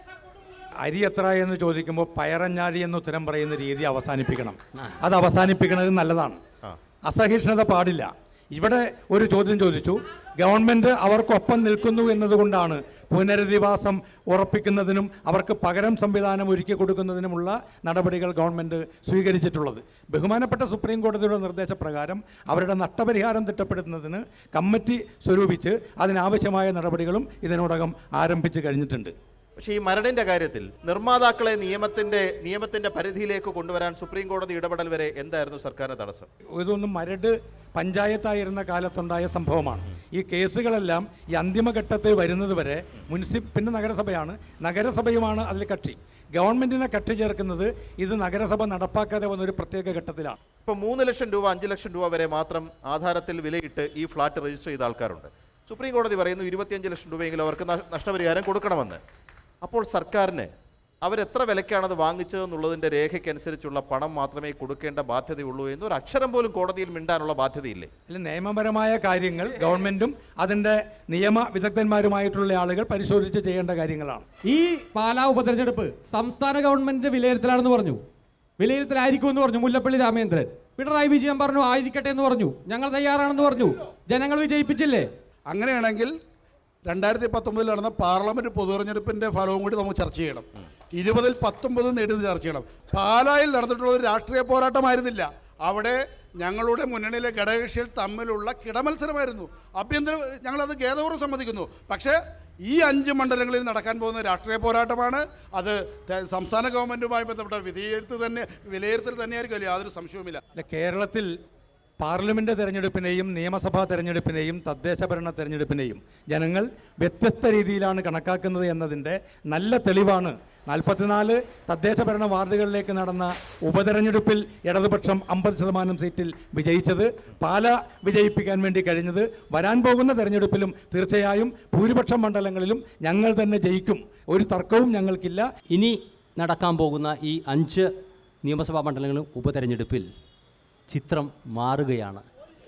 അരി എത്ര എന്ന് ചോദിക്കുമ്പോൾ പയറഞ്ഞാഴി എന്ന് ഉത്തരം പറയുന്ന രീതി അവസാനിപ്പിക്കണം അത് അവസാനിപ്പിക്കുന്നത് നല്ലതാണ് അസഹിഷ്ണുത പാടില്ല ഇവിടെ ഒരു ചോദ്യം ചോദിച്ചു ഗവൺമെൻറ് അവർക്കൊപ്പം നിൽക്കുന്നു എന്നതുകൊണ്ടാണ് പുനരധിവാസം ഉറപ്പിക്കുന്നതിനും അവർക്ക് പകരം സംവിധാനം ഒരുക്കി കൊടുക്കുന്നതിനുമുള്ള നടപടികൾ ഗവൺമെൻറ് സ്വീകരിച്ചിട്ടുള്ളത് ബഹുമാനപ്പെട്ട സുപ്രീം കോടതിയുടെ നിർദ്ദേശപ്രകാരം അവരുടെ നഷ്ടപരിഹാരം തിട്ടപ്പെടുത്തുന്നതിന് കമ്മിറ്റി സ്വരൂപിച്ച് അതിനാവശ്യമായ നടപടികളും ഇതിനോടകം ആരംഭിച്ചു കഴിഞ്ഞിട്ടുണ്ട് പക്ഷേ ഈ മരടിന്റെ കാര്യത്തിൽ നിർമ്മാതാക്കളെ നിയമത്തിന്റെ നിയമത്തിന്റെ പരിധിയിലേക്ക് കൊണ്ടുവരാൻ സുപ്രീം കോടതി ഇടപെടൽ വരെ എന്തായിരുന്നു സർക്കാരിന്റെ തടസ്സം ഇതൊന്നും മരട് പഞ്ചായത്തായിരുന്ന കാലത്തുണ്ടായ സംഭവമാണ് ഈ കേസുകളെല്ലാം ഈ അന്തിമഘട്ടത്തിൽ വരുന്നത് വരെ മുനിസിപ്പ് പിന്നെ നഗരസഭയാണ് നഗരസഭയുമാണ് അതിൽ കക്ഷി ഗവൺമെന്റിനെ കക്ഷി ചേർക്കുന്നത് ഇത് നഗരസഭ നടപ്പാക്കാതെ വന്ന ഒരു പ്രത്യേക ഘട്ടത്തിലാണ് ഇപ്പോൾ മൂന്ന് ലക്ഷം രൂപ അഞ്ച് ലക്ഷം രൂപ വരെ മാത്രം ആധാരത്തിൽ വിലയിട്ട് ഈ ഫ്ലാറ്റ് രജിസ്റ്റർ ചെയ്ത ആൾക്കാരുണ്ട് സുപ്രീം കോടതി പറയുന്നു ഇരുപത്തിയഞ്ച് ലക്ഷം രൂപയെങ്കിലും അവർക്ക് നഷ്- നഷ്ടപരിഹാരം കൊടുക്കണമെന്ന് അപ്പോൾ സർക്കാരിന് അവരെത്ര വിലയ്ക്കാണ് അത് വാങ്ങിച്ചതെന്നുള്ളതിൻ്റെ രേഖയ്ക്കനുസരിച്ചുള്ള പണം മാത്രമേ കൊടുക്കേണ്ട ബാധ്യതയുള്ളൂ എന്ന് ഒരു അക്ഷരം പോലും കോടതിയിൽ മിണ്ടാനുള്ള ബാധ്യതയില്ലേ ഇതിൽ നിയമപരമായ കാര്യങ്ങൾ ഗവൺമെന്റും അതിൻ്റെ നിയമ വിദഗ്ധന്മാരുമായിട്ടുള്ള ആളുകൾ പരിശോധിച്ച് ചെയ്യേണ്ട കാര്യങ്ങളാണ് ഈ പാലാ ഉപതെരഞ്ഞെടുപ്പ് സംസ്ഥാന ഗവൺമെന്റിന്റെ വിലയിരുത്തലാണെന്ന് പറഞ്ഞു വിലയിരുത്തലായിരിക്കും എന്ന് പറഞ്ഞു മുല്ലപ്പള്ളി രാമേന്ദ്രൻ പിണറായി വിജയൻ പറഞ്ഞു ആയിരിക്കട്ടെ എന്ന് പറഞ്ഞു ഞങ്ങൾ തയ്യാറാണെന്ന് പറഞ്ഞു ജനങ്ങൾ വിജയിപ്പിച്ചില്ലേ അങ്ങനെയാണെങ്കിൽ രണ്ടായിരത്തി പത്തൊമ്പതിൽ നടന്ന പാർലമെന്റ് പൊതുതെരഞ്ഞെടുപ്പിന്റെ ഫലവും കൂടി നമുക്ക് ചർച്ച ചെയ്യണം ഇരുപതിൽ പത്തൊമ്പത് നേടുന്നത് ചർച്ച ചെയ്യണം പാലായിൽ നടന്നിട്ടുള്ള ഒരു രാഷ്ട്രീയ പോരാട്ടമായിരുന്നില്ല അവിടെ ഞങ്ങളുടെ മുന്നണിയിലെ ഘടകകക്ഷികൾ തമ്മിലുള്ള കിടമത്സരമായിരുന്നു ആഭ്യന്തര ഞങ്ങളത് ഖേദപൂർവ്വം സമ്മതിക്കുന്നു പക്ഷേ ഈ അഞ്ച് മണ്ഡലങ്ങളിൽ നടക്കാൻ പോകുന്ന രാഷ്ട്രീയ പോരാട്ടമാണ് അത് ത- സംസ്ഥാന ഗവൺമെന്റുമായി ബന്ധപ്പെട്ട വിലയിരുത്തൽ തന്നെ വിലയിരുത്തൽ തന്നെയായിരിക്കും യാതൊരു സംശയവുമില്ല അല്ല കേരളത്തിൽ പാർലമെന്റ് തെരഞ്ഞെടുപ്പിനെയും നിയമസഭാ തെരഞ്ഞെടുപ്പിനെയും തദ്ദേശ ഭരണ തെരഞ്ഞെടുപ്പിനെയും ജനങ്ങൾ വ്യത്യസ്ത രീതിയിലാണ് കണക്കാക്കുന്നത് എന്നതിൻ്റെ നല്ല തെളിവാണ് നാൽപ്പത്തിനാല് തദ്ദേശ ഭരണ വാർഡുകളിലേക്ക് നടന്ന ഉപതെരഞ്ഞെടുപ്പിൽ ഇടതുപക്ഷം അമ്പത് ശതമാനം സീറ്റിൽ വിജയിച്ചത് പാല വിജയിപ്പിക്കാൻ വേണ്ടി കഴിഞ്ഞത് വരാൻ പോകുന്ന തെരഞ്ഞെടുപ്പിലും തീർച്ചയായും ഭൂരിപക്ഷം മണ്ഡലങ്ങളിലും ഞങ്ങൾ തന്നെ ജയിക്കും ഒരു തർക്കവും ഞങ്ങൾക്കില്ല ഇനി നടക്കാൻ പോകുന്ന ഈ അഞ്ച് നിയമസഭാ മണ്ഡലങ്ങളും ഉപതെരഞ്ഞെടുപ്പിൽ ചിത്രം മാറുകയാണ്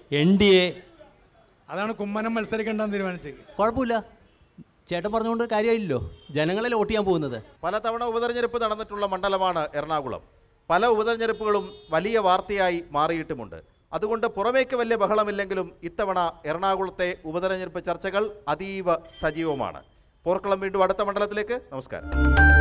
എൻ ഡി എ അതാണ് കുമ്മനം മത്സരിക്കേണ്ടെന്ന് തീരുമാനിച്ചത് കുഴപ്പമില്ല ചേട്ടൻ പറഞ്ഞുകൊണ്ട് കാര്യമായില്ലല്ലോ ജനങ്ങളെ വോട്ട് ചെയ്യാൻ പോകുന്നത് പലതവണ ഉപതെരഞ്ഞെടുപ്പ് നടന്നിട്ടുള്ള മണ്ഡലമാണ് എറണാകുളം പല ഉപതെരഞ്ഞെടുപ്പുകളും വലിയ വാർത്തയായി മാറിയിട്ടുമുണ്ട് അതുകൊണ്ട് പുറമേക്ക് വലിയ ബഹളമില്ലെങ്കിലും ഇത്തവണ എറണാകുളത്തെ ഉപതെരഞ്ഞെടുപ്പ് ചർച്ചകൾ അതീവ സജീവമാണ് പോർക്കളം വീണ്ടും അടുത്ത മണ്ഡലത്തിലേക്ക് നമസ്കാരം